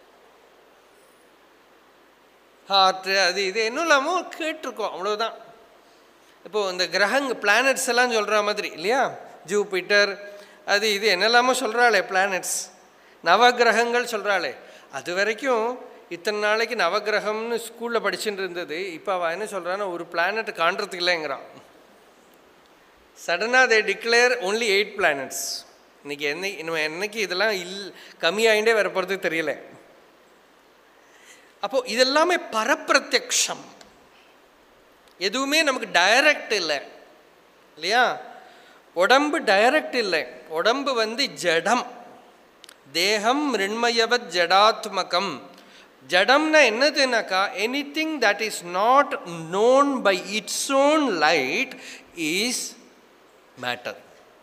ஹார்ட்டு அது இது இன்னும் இல்லாமல் கேட்டிருக்கோம் அவ்வளோதான் இப்போது இந்த கிரகங்க பிளானட்ஸ் எல்லாம் சொல்கிற மாதிரி இல்லையா ஜூபிட்டர் அது இது என்னெல்லாமோ சொல்கிறாளே பிளானட்ஸ் நவகிரகங்கள் சொல்கிறாளே அது வரைக்கும் இத்தனை நாளைக்கு நவகிரகம்னு ஸ்கூலில் படிச்சுட்டு இருந்தது இப்போ அவள் என்ன சொல்கிறான்னா ஒரு பிளானட் காண்றதுக்கு இல்லைங்கிறான் சடனாக they declare only eight planets இன்னைக்கு என்ன இன்னும் என்னைக்கு இதெல்லாம் இல் கம்மியாயிண்டே வர போகிறது தெரியல அப்போது இதெல்லாமே பரப்பிரத்யக்ஷம் எதுவுமே நமக்கு டைரக்ட் இல்லை இல்லையா உடம்பு டைரக்ட் இல்லை உடம்பு வந்து ஜடம் தேகம் மிருண்மயவத் ஜடாத்மகம் ஜடம்னா என்னதுனாக்கா anything that is not known by its own light is matter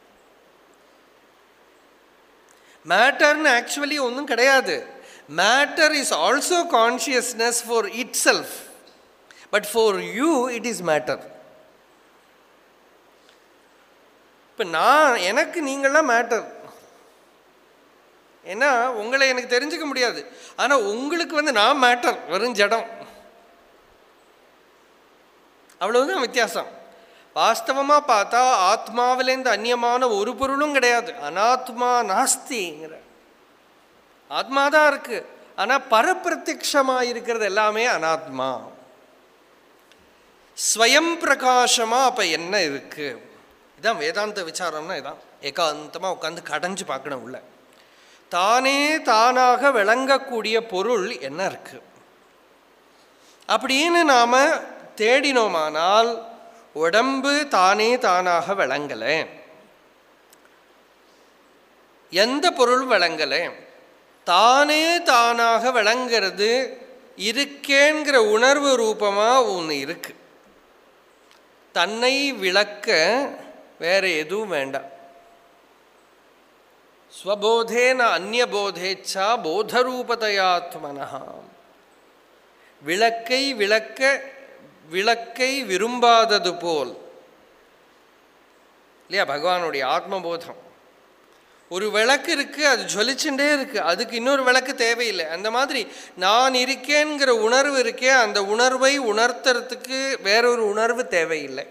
மேட்டர்னு ஆக்சுவலி ஒன்றும் கிடையாது matter is also consciousness for itself but for you it is matter இப்போ நான் எனக்கு நீங்களாம் மேட்டர் ஏன்னா உங்களை எனக்கு தெரிஞ்சுக்க முடியாது ஆனால் உங்களுக்கு வந்து நான் மேட்டர் வெறும் ஜடம் அவ்வளவுதான் வித்தியாசம் வாஸ்தவமாக பார்த்தா ஆத்மாவிலேருந்து அந்நியமான ஒரு பொருளும் கிடையாது அனாத்மா நாஸ்திங்கிற ஆத்மா தான் இருக்கு ஆனால் பரப்பிரத்யக்ஷமாக இருக்கிறது எல்லாமே அனாத்மா ஸ்வயம் பிரகாசமாக அப்போ என்ன இருக்கு இதான் வேதாந்த விசாரம்னா இதான் ஏகாந்தமாக உட்காந்து கடைஞ்சு பார்க்கணும் உள்ள தானே தானாக விளங்கக்கூடிய பொருள் என்ன இருக்கு அப்படின்னு நாம் தேடினோமானால் உடம்பு தானே தானாக விளங்கலை எந்த பொருள் விளங்கலை தானே தானாக விளங்கிறது இருக்கேங்கிற உணர்வு ரூபமாக ஒன்று இருக்கு தன்னை விளக்க வேற எதுவும் வேண்டாம் ஸ்வபோதேன அந்நியபோதேச்சா போதரூபதையாத்மனா விளக்கை விளக்க விளக்கை விரும்பாதது போல் இல்லையா பகவானுடைய ஆத்மபோதம் ஒரு விளக்கு இருக்குது அது ஜொலிச்சுட்டே இருக்குது அதுக்கு இன்னொரு விளக்கு தேவையில்லை அந்த மாதிரி நான் இருக்கேங்கிற உணர்வு இருக்கே அந்த உணர்வை உணர்த்துறதுக்கு வேறொரு உணர்வு தேவையில்லை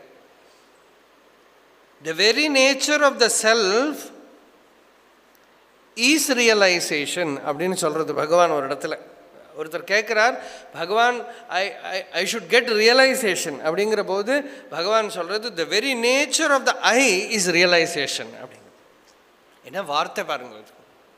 the very nature of the self is realization அப்படின்னு சொல்கிறது பகவான் ஒரு இடத்துல ஒருத்தர் கேட்குறார் Bhagavan I I I should get realization அப்படிங்கிற போது பகவான் சொல்கிறது the very nature of the I is realization அப்படிங்க என்ன வார்த்தை பாருங்க இது.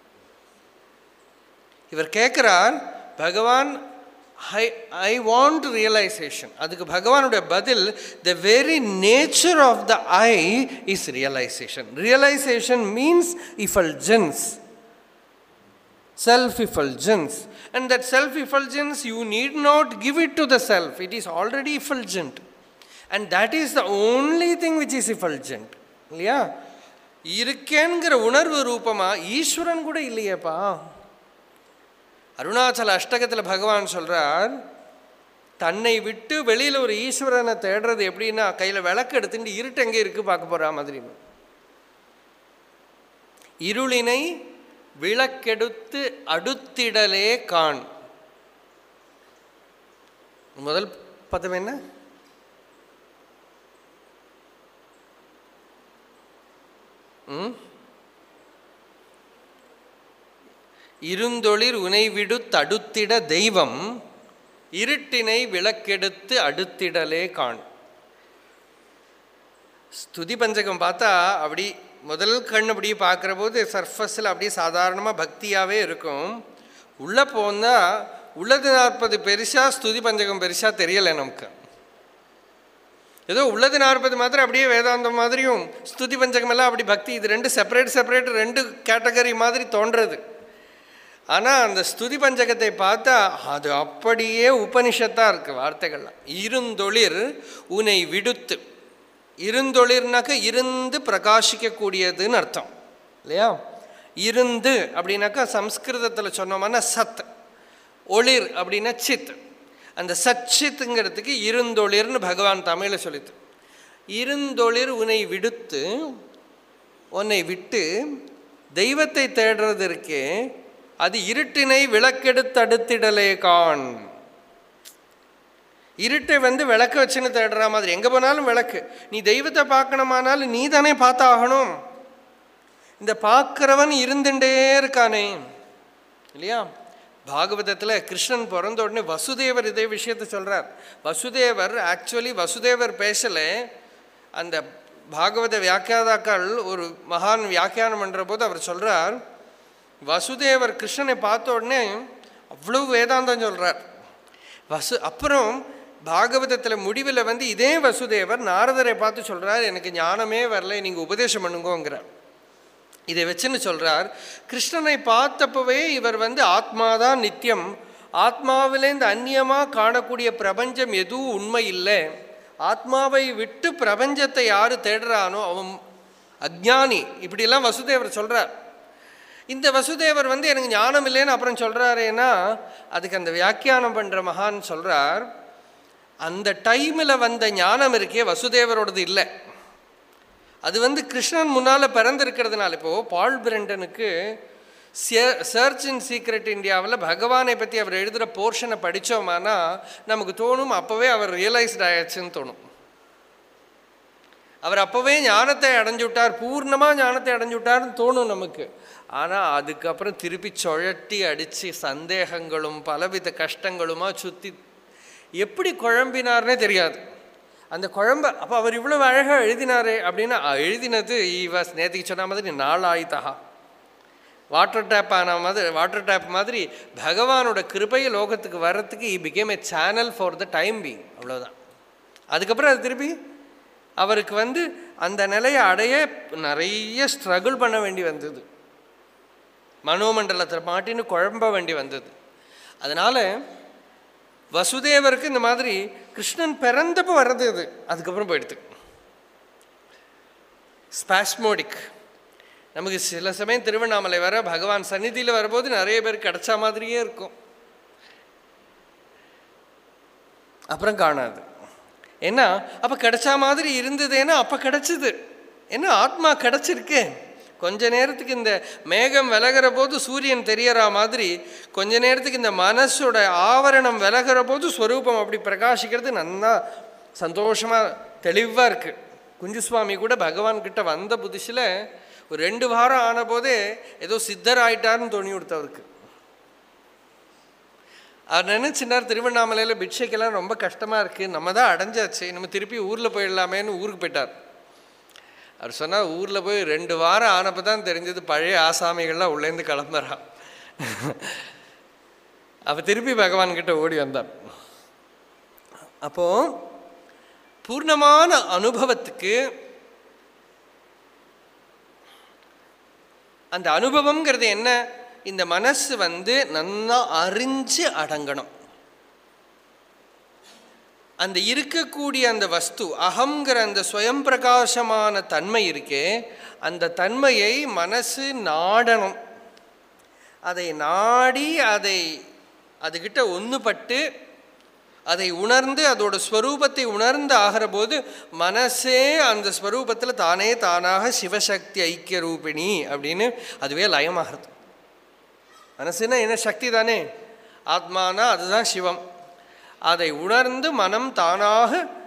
இவர் கேட்குறார் Bhagavan I I want realisation அதுக்கு பகவானுடைய பதில் the very nature of the I is realization realization means effulgence self effulgence. And that self effulgence, you need not give it to the self, it is already effulgent. And that is the only thing which is effulgent. இல்லையா இருக்கேங்கிற உணர்வு ரூபமா ஈஸ்வரன் கூட இல்லையேப்பா அருணாச்சல அஷ்டகத்தில் பகவான் சொல்றார் தன்னை விட்டு வெளியில் ஒரு ஈஸ்வரனை தேடுறது எப்படின்னா கையில் விளக்கு எடுத்துட்டு இருட்டு எங்கே இருக்கு பார்க்க போறா மாதிரி இருளினை விளக்கெடுத்து அடுத்திடலே காண் முதல் பதம் என்ன ம்? இருந்தொளிர் உனை விடு தடுத்திட தெய்வம் இருட்டினை விளக்கெடுத்து அடுத்திடலே காண் ஸ்துதி பஞ்சகம் பார்த்தா அப்படி முதல் கண் அப்படி பார்க்குற போது சர்ஃபஸில் அப்படியே சாதாரணமாக பக்தியாகவே இருக்கும் உள்ளே போனால் உள்ளது நாற்பது பெருசா ஸ்துதி பஞ்சகம் பெருசாக தெரியலை நமக்கு ஏதோ உள்ளது நாற்பது மாத்திரம் அப்படியே வேதாந்தம் மாதிரியும் ஸ்துதி பஞ்சகம் எல்லாம் அப்படி பக்தி இது ரெண்டு செப்பரேட் செப்பரேட் ரெண்டு கேட்டகரி மாதிரி தோன்றது ஆனால் அந்த ஸ்துதி பஞ்சகத்தை பார்த்தா அது அப்படியே உபனிஷத்தாக இருக்குது வார்த்தைகள்லாம் இருந்தொளிர் உனை விடுத்து இருந்தொளிர்னாக்க இருந்து பிரகாசிக்கக்கூடியதுன்னு அர்த்தம் இல்லையா இருந்து அப்படின்னாக்கா சம்ஸ்கிருதத்தில் சொன்னோம்னா சத் ஒளிர் அப்படின்னா சித் அந்த சச்சித்துங்கிறதுக்கு இருந்தொளிர்னு பகவான் தமிழில் சொல்லித்து இருந்தொளிர் உன்னை விடுத்து உன்னை விட்டு தெய்வத்தை தேடுறது இருக்கே அது இருட்டினை விளக்கெடுத்து அடுத்திடலே காண் இருட்டை வந்து விளக்க வச்சுன்னு தேடுற மாதிரி எங்கே போனாலும் விளக்கு நீ தெய்வத்தை பார்க்கணுமானாலும் நீ தானே பார்த்தாகணும் இந்த பார்க்குறவன் இருந்துட்டே இருக்கானே இல்லையா பாகவதத்தில் கிருஷ்ணன் பிறந்த உடனே வசுதேவர் இதே விஷயத்தை சொல்கிறார் வசுதேவர் ஆக்சுவலி வசுதேவர் பேசலை அந்த பாகவத வியாக்கியாதாக்கள் ஒரு மகான் வியாக்கியானம் பண்ணுற போது அவர் சொல்கிறார் வசுதேவர் கிருஷ்ணனை பார்த்த உடனே அவ்வளவு வேதாந்தம் சொல்கிறார் வசு அப்புறம் பாகவதத்தில் முடிவில் வந்து இதே வசுதேவர் நாரதரை பார்த்து சொல்கிறார் எனக்கு ஞானமே வரல நீங்கள் உபதேசம் பண்ணுங்கோங்கிறார் இதை வச்சுன்னு சொல்கிறார் கிருஷ்ணனை பார்த்தப்பவே இவர் வந்து ஆத்மாதான் நித்தியம் ஆத்மாவிலேருந்து அந்நியமாக காணக்கூடிய பிரபஞ்சம் எதுவும் உண்மை இல்லை ஆத்மாவை விட்டு பிரபஞ்சத்தை யார் தேடுறானோ அவன் அஜ்ஞானி இப்படிலாம் வசுதேவர் சொல்கிறார் இந்த வசுதேவர் வந்து எனக்கு ஞானம் இல்லைன்னு அப்புறம் சொல்கிறாரேன்னா அதுக்கு அந்த வியாக்கியானம் பண்ணுற மகான் சொல்கிறார் அந்த டைமில் வந்த ஞானம் இருக்கே வசுதேவரோடது இல்லை அது வந்து கிருஷ்ணன் முன்னால் பிறந்திருக்கிறதுனால இப்போது பால் பிரண்டனுக்கு சர்ச் இன் சீக்ரெட் இந்தியாவில் பகவானை பற்றி அவர் எழுதுகிற போர்ஷனை படித்தோமானா நமக்கு தோணும் அப்போவே அவர் ரியலைஸ்ட் ஆயாச்சுன்னு தோணும் அவர் அப்போவே ஞானத்தை அடைஞ்சு விட்டார் பூர்ணமாக ஞானத்தை அடைஞ்சு விட்டார்னு தோணும் நமக்கு ஆனால் அதுக்கப்புறம் திருப்பி சுழட்டி அடித்து சந்தேகங்களும் பலவித கஷ்டங்களுமா சுற்றி எப்படி குழம்பினார்னே தெரியாது அந்த குழம்ப அப்போ அவர் இவ்வளோ அழகாக எழுதினாரே அப்படின்னா எழுதினது ஈவாஸ் நேற்றுக்கு சொன்ன மாதிரி நாளாயித்தா வாட்டர் டேப் ஆன மாதிரி வாட்டர் டேப் மாதிரி பகவானோட கிருபையை லோகத்துக்கு வர்றதுக்கு I became a channel for the time being அவ்வளோதான் அதுக்கப்புறம் அது திருப்பி அவருக்கு வந்து அந்த நிலையை அடைய நிறைய ஸ்ட்ரகிள் பண்ண வேண்டி வந்தது மனோமண்டலத்தில் மாட்டின்னு குழம்ப வேண்டி வந்தது அதனால் வசுதேவருக்கு இந்த மாதிரி கிருஷ்ணன் பிறந்தப்போ வர்றது இது அதுக்கப்புறம் போயிடுது ஸ்பாஸ்மோடிக் நமக்கு சில சமயம் திருவண்ணாமலை வர பகவான் சந்நிதியில் வரும்போது நிறைய பேர் கிடைச்ச மாதிரியே இருக்கும் அப்புறம் காணாது ஏன்னா அப்போ கிடைச்ச மாதிரி இருந்ததுன்னா அப்போ கிடைச்சிது ஏன்னா ஆத்மா கிடைச்சிருக்கு கொஞ்ச நேரத்துக்கு இந்த மேகம் விலகிற போது சூரியன் தெரியற மாதிரி கொஞ்ச நேரத்துக்கு இந்த மனசோட ஆவரணம் விலகிற போது ஸ்வரூபம் அப்படி பிரகாசிக்கிறது நல்லா சந்தோஷமாக தெளிவாக இருக்குது குஞ்சுசுவாமி கூட பகவான் கிட்ட வந்த புதுசில் ஒரு ரெண்டு வாரம் ஆன போதே ஏதோ சித்தர் ஆயிட்டாருன்னு தோணி கொடுத்தவருக்கு அவர் நினைச்சினார் திருவண்ணாமலையில் பிட்சைக்கெல்லாம் ரொம்ப கஷ்டமாக இருக்குது நம்ம தான் அடைஞ்சாச்சு நம்ம திருப்பி ஊரில் போயிடலாமேன்னு ஊருக்கு போயிட்டார் அவர் சொன்னார் ஊரில் போய் ரெண்டு வாரம் ஆனப்போ தான் தெரிஞ்சது பழைய ஆசாமிகள்லாம் உள்ளேருந்து கிளம்புறா அப்போ திருப்பி பகவான்கிட்ட ஓடி வந்தார் அப்போ பூர்ணமான அனுபவத்துக்கு அந்த அனுபவம்ங்கிறது என்ன இந்த மனசு வந்து நன்னா அறிஞ்சு அடங்கணும் அந்த இருக்கக்கூடிய அந்த வஸ்து அகங்கிற அந்த ஸ்வயம் பிரகாசமான தன்மை இருக்கே அந்த தன்மையை மனசு நாடணும் அதை நாடி அதை அதுகிட்ட ஒன்றுபட்டு அதை உணர்ந்து அதோட ஸ்வரூபத்தை உணர்ந்து ஆகிற போது மனசே அந்த ஸ்வரூபத்தில் தானே தானாக சிவசக்தி ஐக்கிய ரூபிணி அப்படின்னு அதுவே லயமாகிறது மனசுனா என்ன சக்தி தானே ஆத்மானா அதுதான் சிவம் அதை உணர்ந்து மனம் தானாக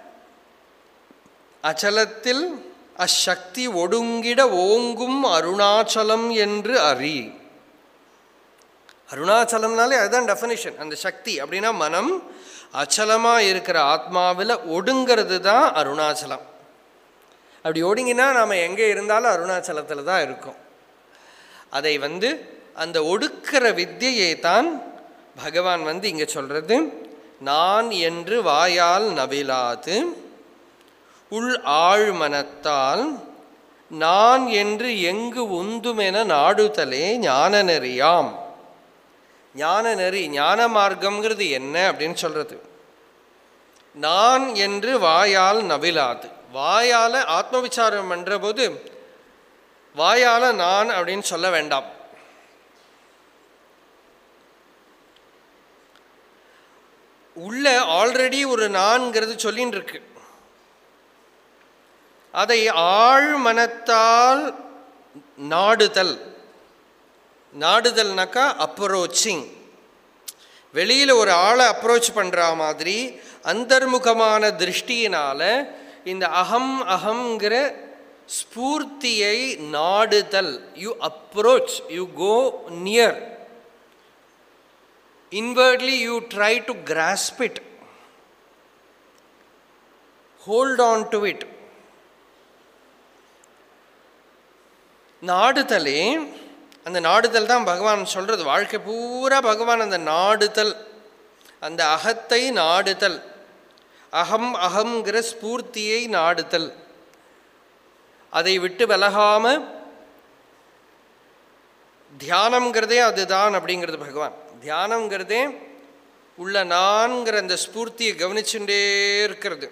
அச்சலத்தில் அச்சக்தி ஒடுங்கிட ஓங்கும் அருணாச்சலம் என்று அறி அருணாச்சலம்னாலே அதுதான் டெஃபினிஷன் அந்த சக்தி அப்படின்னா மனம் அச்சலமாக இருக்கிற ஆத்மாவில் ஒடுங்கிறது தான் அருணாச்சலம் அப்படி ஒடுங்கினா நாம் எங்கே இருந்தாலும் அருணாச்சலத்தில் தான் இருக்கோம் அதை வந்து அந்த ஒடுக்கிற வித்தியை தான் பகவான் வந்து இங்கே சொல்கிறது நான் என்று வாயால் நவிலாது உள் ஆழ்மனத்தால் நான் என்று எங்கு உந்துமென நாடுதலே ஞான நெறியாம் ஞான நெறி ஞான மார்க்கம்ங்கிறது என்ன அப்படின்னு சொல்கிறது நான் என்று வாயால் நவிலாது வாயால் ஆத்ம விசாரம் பண்ணுற போது வாயால் நான் அப்படின்னு சொல்ல வேண்டாம் உள்ள ஆல்ரெடி ஒரு நான்கிறது சொல்லின்னு இருக்கு அதை ஆழ் மனத்தால் நாடுதல் நாடுதல்னாக்கா அப்ரோச்சிங் வெளியில் ஒரு ஆளை அப்ரோச் பண்ணுற மாதிரி அந்தர்முகமான திருஷ்டியினால் இந்த அகம் அகங்கிற ஸ்பூர்த்தியை நாடுதல் you approach you go near inwardly you try to grasp it hold on to it நாடுதலே அந்த நாடுதல் தான் பகவான் சொல்கிறது வாழ்க்கை பூரா பகவான் அந்த நாடுதல் அந்த அகத்தை நாடுதல் அகம் அகங்கிற ஸ்பூர்த்தியை நாடுதல் அதை விட்டு விலகாம தியானம்ங்கிறதே அதுதான் அப்படிங்கிறது பகவான் தியானம்ங்கிறதே உள்ள நான்கிற அந்த ஸ்பூர்த்தியை கவனிச்சுட்டே இருக்கிறது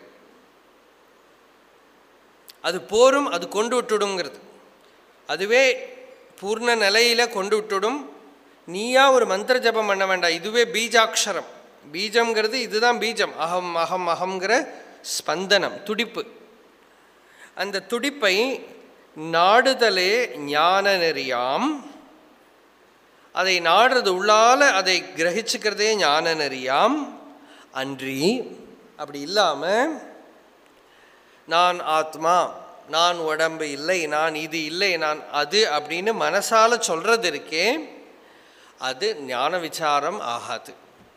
அது போரும் அது கொண்டு விட்டுடுங்கிறது அதுவே பூர்ண நிலையில் கொண்டு விட்டுடும் நீயா ஒரு மந்திர ஜபம் பண்ண வேண்டாம் இதுவே பீஜாட்சரம் பீஜம்ங்கிறது இதுதான் பீஜம் அகம் அகம் அகங்கிற ஸ்பந்தனம் துடிப்பு அந்த துடிப்பை நாடுதலே ஞான நெறியாம் அதை நாடுறது உள்ளால அதை கிரகிச்சுக்கிறதே ஞான நெறியாம் அன்றி அப்படி இல்லாமல் நான் ஆத்மா நான் உடம்பு இல்லை நான் இது இல்லை நான் அது அப்படின்னு மனசால சொல்றது இருக்கே அது ஞான விசாரம் ஆகாது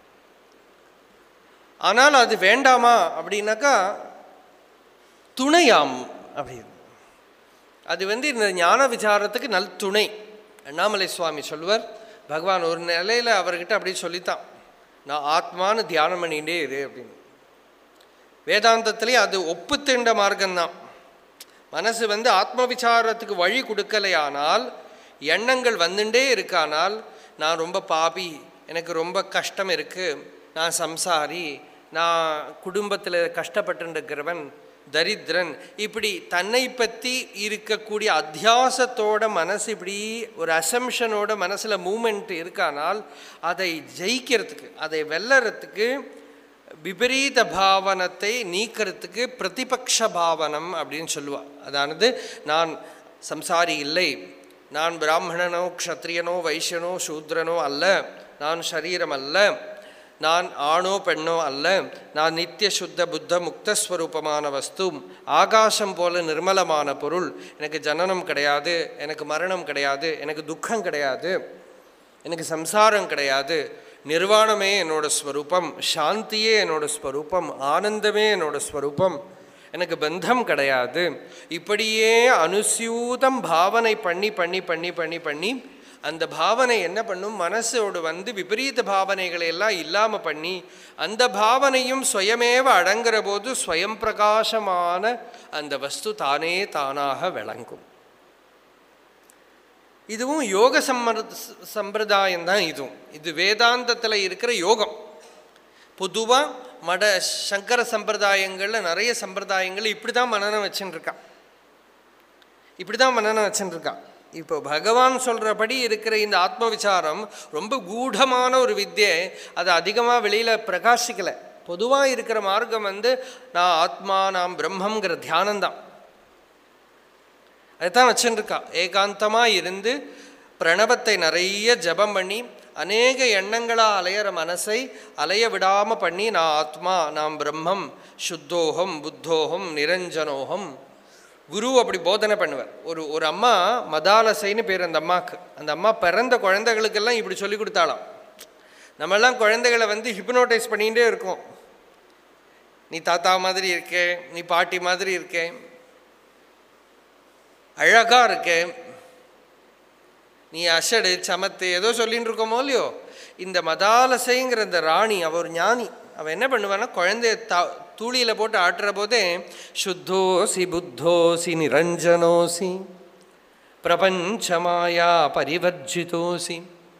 ஆனால் அது வேண்டாமா அப்படின்னாக்கா துணையாம் அப்படி அது வந்து இந்த ஞான விசாரத்துக்கு நல் துணை அண்ணாமலை சுவாமி சொல்லுவார் பகவான் ஒரு நிலையில் அவர்கிட்ட அப்படியே சொல்லித்தான் நான் ஆத்மான்னு தியானம் பண்ணிகிட்டே இரு அப்படின்னு வேதாந்தத்திலே அது ஒப்புத்திண்ட மார்க்கம்தான் மனசு வந்து ஆத்ம விசாரத்துக்கு வழி கொடுக்கலையானால் எண்ணங்கள் வந்துட்டே இருக்கானால் நான் ரொம்ப பாபி எனக்கு ரொம்ப கஷ்டம் இருக்குது நான் சம்சாரி நான் குடும்பத்தில் கஷ்டப்பட்டுருக்கிறவன் தரித்திரன் இப்படி தன்னை பற்றி இருக்கக்கூடிய அத்தியாசத்தோட மனசு இப்படி ஒரு அசம்ஷனோட மனசில் மூமெண்ட் இருக்கானால் அதை ஜெயிக்கிறதுக்கு அதை வெல்லறதுக்கு விபரீத பாவனத்தை நீக்கிறதுக்கு பிரதிபக்ஷ பாவனம் அப்படின்னு சொல்லுவாள் அதானது நான் சம்சாரி இல்லை நான் பிராமணனோ க்ஷத்ரியனோ வைஷ்யனோ சூத்ரனோ அல்ல நான் சரீரம் அல்ல நான் ஆணோ பெண்ணோ அல்ல நான் நித்திய சுத்த புத்த முக்தஸ்வரூபமான வஸ்து ஆகாசம் போல நிர்மலமான பொருள் எனக்கு ஜனனம் கிடையாது எனக்கு மரணம் கிடையாது எனக்கு துக்கம் கிடையாது எனக்கு சம்சாரம் கிடையாது நிர்வாணமே என்னோட ஸ்வரூபம் சாந்தியே என்னோட ஸ்வரூபம் ஆனந்தமே என்னோட ஸ்வரூபம் எனக்கு பந்தம் கிடையாது இப்படியே அனுசியூதம் பாவனை பண்ணி பண்ணி பண்ணி பண்ணி பண்ணி அந்த பாவனை என்ன பண்ணும் மனசோடு வந்து விபரீத பாவனைகளை எல்லாம் இல்லாமல் பண்ணி அந்த பாவனையும் சுயமேவ அடங்குற போது ஸ்வயம் பிரகாசமான அந்த வஸ்து தானே தானாக விளங்கும் இதுவும் யோக சம்மர் சம்பிரதாயம் தான் இதுவும் இது வேதாந்தத்தில் இருக்கிற யோகம் பொதுவாக மட சங்கர சம்பிரதாயங்களில் நிறைய சம்பிரதாயங்கள் இப்படி தான் மனநம் வச்சுன்னு இருக்கான் இப்படி தான் மனநம் வச்சுன்னு இருக்கான் இப்போ பகவான் சொல்கிறபடி இருக்கிற இந்த ஆத்ம விசாரம் ரொம்ப கூடமான ஒரு வித்தியை அது அதிகமாக வெளியில் பிரகாசிக்கலை பொதுவாக இருக்கிற மார்க்கம் வந்து நான் ஆத்மா நான் பிரம்மங்கிற தியானம்தான் அதுதான் வச்சுருக்கா ஏகாந்தமாக இருந்து பிரணவத்தை நிறைய ஜபம் பண்ணி அநேக எண்ணங்களாக அலையிற மனசை அலைய விடாமல் பண்ணி நான் ஆத்மா நான் பிரம்மம் சுத்தோகம் புத்தோகம் நிரஞ்சனோகம் குரு அப்படி போதனை பண்ணுவார் ஒரு ஒரு அம்மா மதாலசைன்னு பேர் அந்த அம்மாவுக்கு அந்த அம்மா பிறந்த குழந்தைகளுக்கெல்லாம் இப்படி சொல்லி கொடுத்தாலாம் நம்மெல்லாம் குழந்தைகளை வந்து ஹிப்னோட்டைஸ் பண்ணிகிட்டே இருக்கோம் நீ தாத்தா மாதிரி இருக்கே நீ பாட்டி மாதிரி இருக்கே அழகா இருக்கே நீ அஷடு சமத்து ஏதோ சொல்லின்னு இருக்கோமோ இல்லையோ இந்த மதாலசைங்கிற இந்த ராணி அவ ஒரு ஞானி அவன் என்ன பண்ணுவான்னா குழந்தைய தா தூளியில் போட்டு ஆட்டுற போதே சுத்தோசி புத்தோசி நிரஞ்சனோசி பிரபஞ்சமாயா பரிவர்ஜிதோசி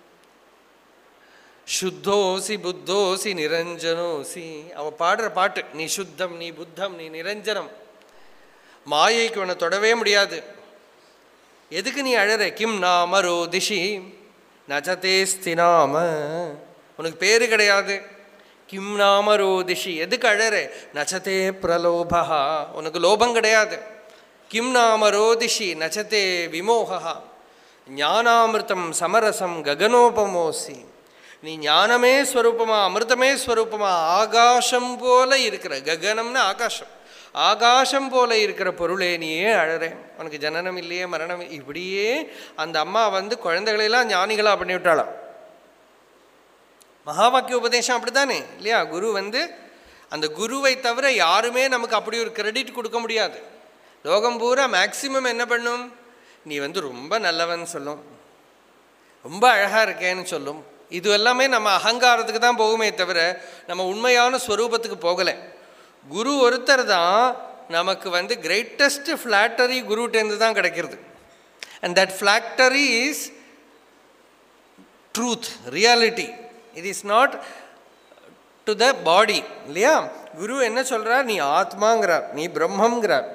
சுத்தோசி புத்தோசி நிரஞ்சனோசி அவன் பாடுற பாட்டு நீ சுத்தம் நீ புத்தம் நீ நிரஞ்சனம் மாயைக்கு உன்னை தொடவே முடியாது எதுக்கு நீ அழற கிம் நாம ரோ திஷி நஜதேஸ்தி நாம உனக்கு பேரு கிடையாது கிம் நாம ரோ திஷி எதுக்கு அழற நச்சதே பிரலோபா உனக்கு லோபம் கிடையாது கிம் நாம ரோ திஷி நச்சதே விமோகா ஞானாமிர்தம் சமரசம் ககனோபமோசி நீ ஞானமே ஸ்வரூபமா அமிர்தமே ஸ்வரூபமா ஆகாசம் போல இருக்கிற ககனம்னு ஆகாசம் ஆகாசம் போல இருக்கிற பொருளே நீ ஏன் அழற உனக்கு ஜனனம் இல்லையே மரணம் இப்படியே அந்த அம்மா வந்து குழந்தைகளெல்லாம் ஞானிகளா பண்ணி விட்டாளாம் மகா வாக்கிய உபதேசம் அப்படித்தானே இல்லையா குரு வந்து அந்த குருவை தவிர யாருமே நமக்கு அப்படி ஒரு கிரெடிட் கொடுக்க முடியாது லோகம் பூரா மேக்சிமம் என்ன பண்ணும் நீ வந்து ரொம்ப நல்லவன் சொல்லும் ரொம்ப அழகாக இருக்கேன்னு சொல்லும் இது எல்லாமே நம்ம அகங்காரத்துக்கு தான் போகுமே தவிர நம்ம உண்மையான ஸ்வரூபத்துக்கு போகலை குரு ஒருத்தர் தான் நமக்கு வந்து கிரேட்டஸ்ட் ஃப்ளாட்டரி குருட்டேருந்து தான் கிடைக்கிறது and that flattery is truth reality it is not to the body இல்லையா குரு என்ன சொல்கிறார் நீ ஆத்மாங்கிறார் நீ பிரம்மங்கிறார்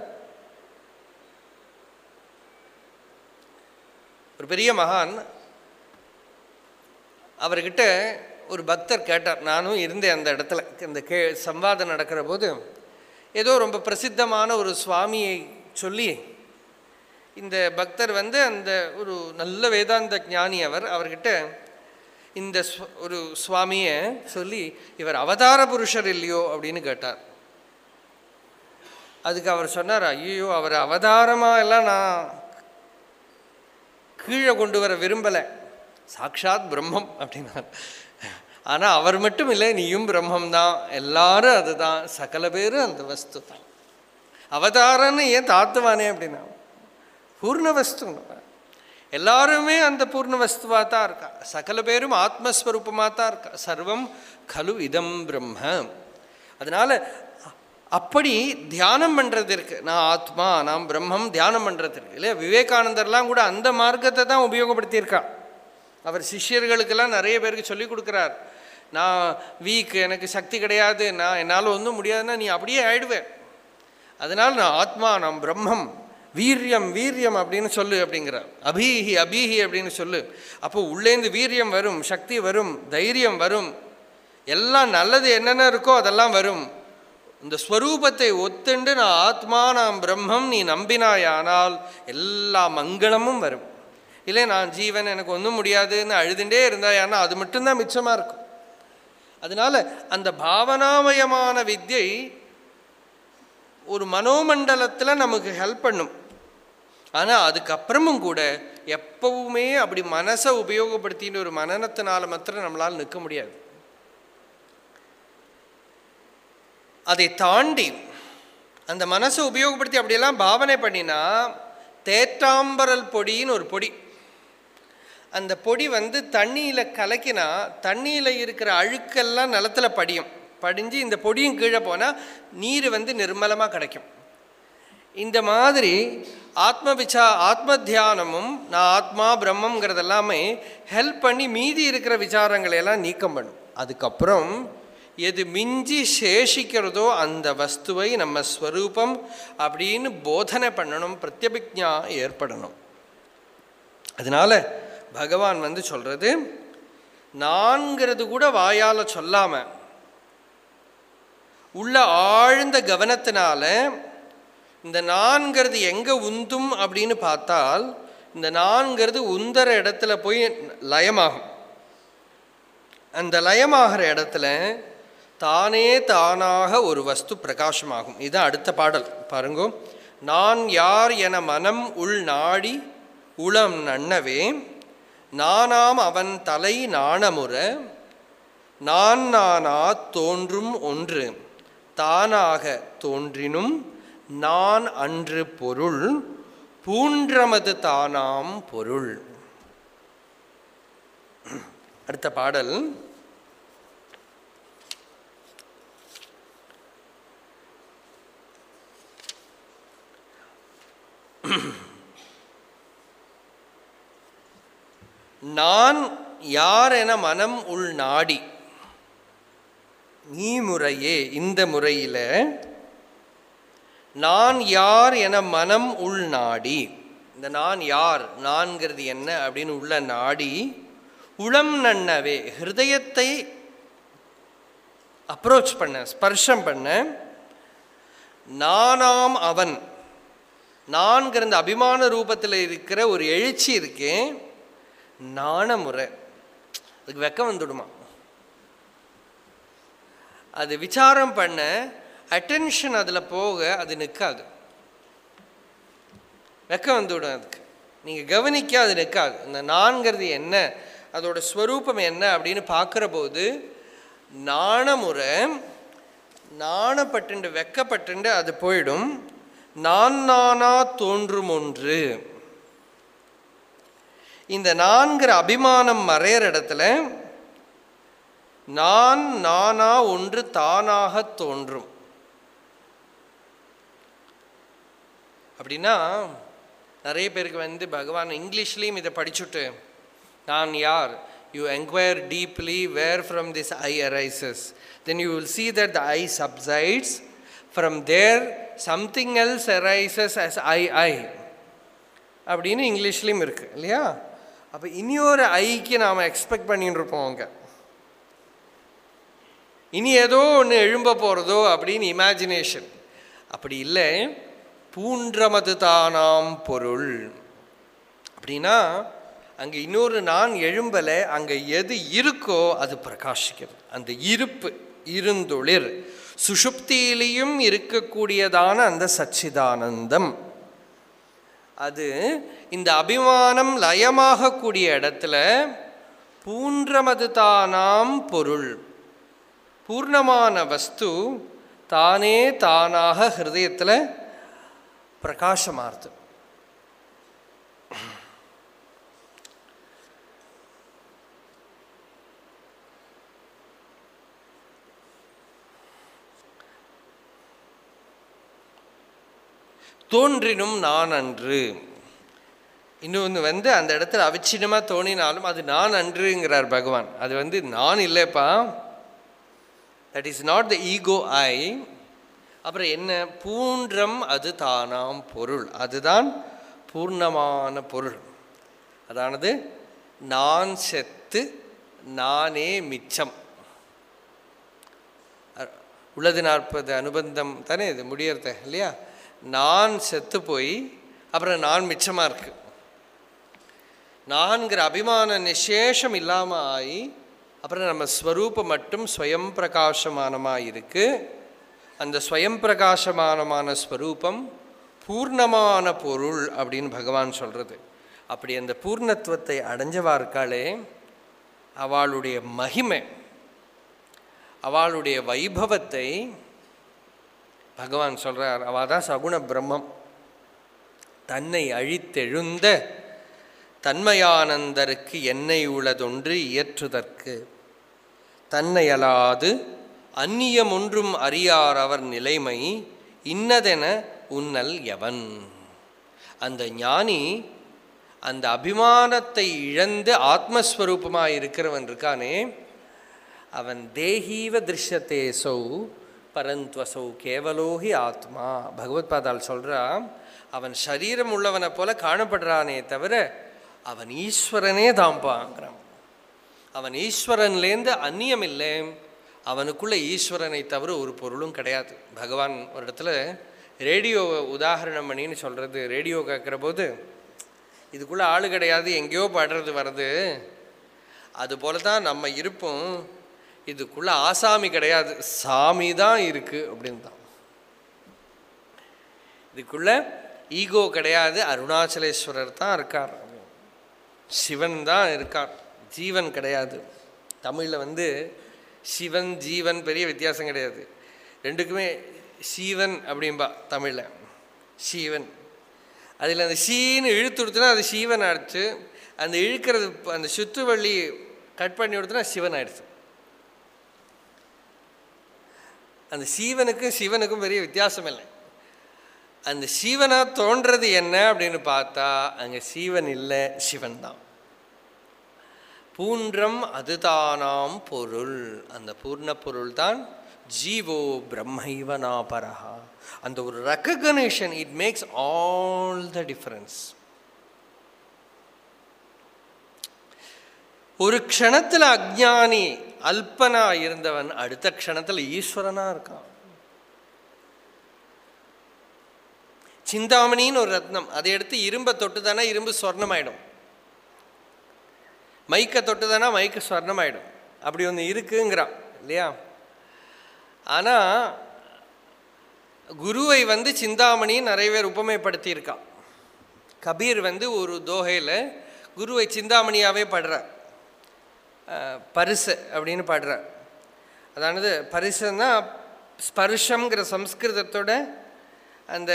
ஒரு பெரிய மகான் அவர்கிட்ட ஒரு பக்தர் கேட்டார் நானும் இருந்தேன் அந்த இடத்துல இந்த கே சம்வாதம் நடக்கிற போது ஏதோ ரொம்ப பிரசித்தமான ஒரு சுவாமியை சொல்லி இந்த பக்தர் வந்து அந்த ஒரு நல்ல வேதாந்த ஞானி அவர் அவர்கிட்ட இந்த ஸ்வ- ஒரு சுவாமியை சொல்லி இவர் அவதார புருஷர் இல்லையோ அப்படின்னு கேட்டார் அதுக்கு அவர் சொன்னார் ஐயோ அவர் அவதாரமாக எல்லாம் நான் கீழே கொண்டு வர விரும்பலை சாக்ஷாத் பிரம்மம் அப்படின்னார் ஆனால் அவர் மட்டும் இல்லை நீயும் பிரம்மம் தான் எல்லாரும் அதுதான் சகல பேரும் அந்த வஸ்து தான் அவதாரன்னு ஏன் தாத்துவானே அப்படின்னா பூர்ண வஸ்து எல்லாருமே அந்த பூர்ண வஸ்துவாக தான் இருக்கா சகல பேரும் ஆத்மஸ்வரூபமாக தான் இருக்கா சர்வம் கலு இதம் பிரம்ம அதனால் அப்படி தியானம் பண்ணுறது இருக்கு நான் ஆத்மா நான் பிரம்மம் தியானம் பண்ணுறது இருக்கு இல்லையா விவேகானந்தர்லாம் கூட அந்த மார்க்கத்தை தான் உபயோகப்படுத்தியிருக்கா அவர் சிஷ்யர்களுக்கெல்லாம் நிறைய பேருக்கு சொல்லி கொடுக்குறார் நான் வீக் எனக்கு சக்தி கிடையாது நான் என்னால் ஒன்றும் முடியாதுன்னா நீ அப்படியே ஆயிடுவேன் அதனால் நான் ஆத்மா நான் பிரம்மம் வீரியம் வீரியம் அப்படின்னு சொல்லு அப்படிங்கிறார் அபீஹி அபீஹி அப்படின்னு சொல்லு அப்போ உள்ளேந்து வீரியம் வரும் சக்தி வரும் தைரியம் வரும் எல்லாம் நல்லது என்னென்ன இருக்கோ அதெல்லாம் வரும் இந்த ஸ்வரூபத்தை ஒத்துண்டு நான் ஆத்மா நான் பிரம்மம் நீ நம்பினாயானால் எல்லா மங்களமும் வரும் இல்லை நான் ஜீவன் எனக்கு ஒன்றும் முடியாதுன்னு அழுதுண்டே இருந்தா ஏன்னா அது மட்டும்தான் மிச்சமாக இருக்கும் அதனால அந்த பாவனாமயமான வித்யை ஒரு மனோமண்டலத்தில் நமக்கு ஹெல்ப் பண்ணும் ஆனால் அதுக்கப்புறமும் கூட எப்பவுமே அப்படி மனசை உபயோகப்படுத்தின்னு ஒரு மனநத்தினால மாத்திரம் நம்மளால் நிற்க முடியாது அதை தாண்டி அந்த மனசை உபயோகப்படுத்தி அப்படியெல்லாம் பாவனை பண்ணினா தேற்றாம்பரல் பொடின்னு ஒரு பொடி அந்த பொடி வந்து தண்ணியில் கலக்கினா தண்ணியில் இருக்கிற அழுக்கெல்லாம் நிலத்துல படியும் படிஞ்சு இந்த பொடியும் கீழே போனால் நீர் வந்து நிர்மலமாக கிடைக்கும் இந்த மாதிரி ஆத்ம விசா ஆத்ம தியானமும் நான் ஆத்மா பிரம்மங்கிறது எல்லாமே ஹெல்ப் பண்ணி மீதி இருக்கிற விசாரங்களை எல்லாம் நீக்கம் பண்ணும் அதுக்கப்புறம் எது மிஞ்சி சேஷிக்கிறதோ அந்த வஸ்துவை நம்ம ஸ்வரூபம் அப்படின்னு போதனை பண்ணணும் பிரத்யபிக்ஞா ஏற்படணும் அதனால பகவான் வந்து சொல்றது நான்கிறது கூட வாயால் சொல்லாம உள்ள ஆழ்ந்த கவனத்தினால இந்த நான்கிறது எங்கே உந்தும் அப்படின்னு பார்த்தால் இந்த நான்கிறது உந்தர இடத்துல போய் லயமாகும் அந்த லயமாகிற இடத்துல தானே தானாக ஒரு வஸ்து பிரகாசமாகும் இது அடுத்த பாடல் பாருங்க நான் யார் என மனம் உள் நாடி உளம் நன்னவே நானாம் அவன் தலை நாணமுற நான் நானா தோன்றும் ஒன்று தானாக தோன்றினும் நான் அன்று பொருள் பூன்றமது தானாம் பொருள் அடுத்த பாடல் நான் யார் என மனம் உள் நாடி நீ முறையே இந்த முறையில் நான் யார் என மனம் உள் நாடி இந்த நான் யார் நான்கிறது என்ன அப்படின்னு உள்ள நாடி உளம் நன்னவே ஹிருதயத்தை அப்ரோச் பண்ண ஸ்பர்ஷம் பண்ண நானாம் அவன் நான்கிற இந்த அபிமான ரூபத்தில் இருக்கிற ஒரு எழுச்சி இருக்கே நாணமுறை அதுக்கு வெக்கம் வந்துடுமா அது விசாரம் பண்ண அட்டென்ஷன் அதில் போக அது நிற்காது வெக்கம் வந்துவிடும் அதுக்கு நீங்கள் கவனிக்க அது நிற்காது இந்த நான்கிறது என்ன அதோட ஸ்வரூபம் என்ன அப்படின்னு பார்க்குற போது நாணமுறை நாணப்பட்டுண்டு வெக்கப்பட்டுண்டு அது போயிடும் நான் நானா தோன்றும் ஒன்று இந்த நான்கிற அபிமானம் மறையிற இடத்துல நான் நானா ஒன்று தானாக தோன்றும் அப்படின்னா நிறைய பேருக்கு வந்து பகவான் இங்கிலீஷ்லேயும் இதை படிச்சுட்டு நான் யார் you enquire deeply where from this I arises then you will see that the eye subsides from there something else arises as I I அப்படின்னு இங்கிலீஷ்லேயும் இருக்கு இல்லையா அப்போ இனியொரு ஐக்கு நாம் எக்ஸ்பெக்ட் பண்ணிட்டு இருப்போம் அங்கே இனி ஏதோ ஒன்று எழும்ப போகிறதோ அப்படின்னு இமேஜினேஷன் அப்படி இல்லை பூன்றமது தானாம் பொருள் அப்படின்னா அங்கே இன்னொரு நான் எழும்பலை அங்கே எது இருக்கோ அது பிரகாசிக்கிறது அந்த இருப்பு இருந்தொளிர் சுஷுப்தியிலையும் இருக்கக்கூடியதான அந்த சச்சிதானந்தம் அது இந்த அபிமானம் லயமாகக்கூடிய இடத்துல பூன்றமது தானாம் பொருள் பூர்ணமான வஸ்து தானே தானாக ஹிருதயத்தில் பிரகாசமாறுது தோன்றினும் நான் அன்று இன்னொன்று வந்து அந்த இடத்துல அவிச்சின்னமாக தோணினாலும் அது நான் அன்றுங்கிறார் பகவான் அது வந்து நான் இல்லைப்பா that is not the ego I அப்புறம் என்ன பூன்றம் அது தானாம் பொருள் அதுதான் பூர்ணமான பொருள் அதானது நான் செத்து நானே மிச்சம் அ- உள்ளது நாற்பது அனுபந்தம் தானே இது முடியறது இல்லையா நான் செத்து போய் அப்புறம் நான் மிச்சமாக இருக்கு நான்கிற அபிமான நிசேஷம் இல்லாமல் ஆகி அப்புறம் நம்ம ஸ்வரூபம் மட்டும் ஸ்வயம் பிரகாசமானமாக இருக்கு அந்த ஸ்வயம் பிரகாசமானமான ஸ்வரூபம் பூர்ணமான பொருள் அப்படின்னு பகவான் சொல்கிறது அப்படி அந்த பூர்ணத்துவத்தை அடைஞ்சவா இருக்காளே அவளுடைய மகிமை அவளுடைய வைபவத்தை பகவான் சொல்கிறார் அவள் தான் சகுண பிரம்மம் தன்னை அழித்தெழுந்த தன்மையானந்தருக்கு என்னை உளதொன்று இயற்றுதற்கு தன்னை அலாது அந்நியம் ஒன்றும் அறியார் அவர் நிலைமை இன்னதென உன்னல் எவன் அந்த ஞானி அந்த அபிமானத்தை இழந்து ஆத்மஸ்வரூபமாக இருக்கிறவன் இருக்கானே அவன் தேகீவ திருஷ்யத்தே சௌ பரந்த்வசௌ கேவலோகி ஆத்மா பகவத் பாதால் சொல்றா அவன் சரீரம் உள்ளவனை போல காணப்படுறானே தவிர அவன் ஈஸ்வரனே தாம்பாங்கிறான் அவன் ஈஸ்வரன்லேருந்து அந்நியம் இல்லை அவனுக்குள்ள ஈஸ்வரனை தவிர ஒரு பொருளும் கிடையாது பகவான் ஒரு இடத்துல ரேடியோவை உதாரணம் பண்ணின்னு சொல்கிறது ரேடியோ கேட்குற போது இதுக்குள்ளே ஆள் கிடையாது எங்கேயோ படுறது வருது அதுபோல தான் நம்ம இருப்போம் இதுக்குள்ள ஆசாமி கிடையாது சாமி தான் இருக்குது அப்படின்னு தான் இதுக்குள்ள ஈகோ கிடையாது அருணாச்சலேஸ்வரர் தான் இருக்கார் சிவன் தான் இருக்கார் ஜீவன் கிடையாது தமிழில் வந்து சிவன் ஜீவன் பெரிய வித்தியாசம் கிடையாது ரெண்டுக்குமே சீவன் அப்படிம்பா தமிழில் சீவன் அதில் அந்த சீன்னு இழுத்து கொடுத்தனா அது சீவன் ஆயிடுச்சு அந்த இழுக்கிறது அந்த சுத்து வள்ளி கட் பண்ணி கொடுத்தனா சிவன் ஆயிடுச்சு அந்த சீவனுக்கும் சிவனுக்கும் பெரிய வித்தியாசம் இல்லை அந்த சீவனா தோன்றது என்ன அப்படின்னு பார்த்தா அங்கே சீவன் இல்லை சிவன் தான் பூன்றம் அதுதானாம் பொருள் அந்த பூர்ண பொருள் தான் ஜீவோ பிரம்மைவ நாபரஹா அந்த ஒரு recognition it makes all the difference ஒரு க்ஷணத்தில் அஜ்ஞானி அல்பனா இருந்தவன் அடுத்த க்ஷணத்தில் ஈஸ்வரனா இருக்கான் சிந்தாமணின்னு ஒரு ரத்னம் அதை எடுத்து இரும்பை தொட்டு தானே இரும்பு சொர்ணமாயிடும் மைக்கை தொட்டு தானே மைக்கு சொர்ணமாயிடும் அப்படி ஒன்று இருக்குங்கிறான் இல்லையா ஆனால் குருவை வந்து சிந்தாமணி நிறைய பேர் உபமைப்படுத்தியிருக்கான் கபீர் வந்து ஒரு தோகையில் குருவை சிந்தாமணியாகவே படுறார் பரிசு அப்படின்னு பாடுறார் அதானது பரிசுன்னா ஸ்பர்ஷங்கிற சம்ஸ்கிருதத்தோட அந்த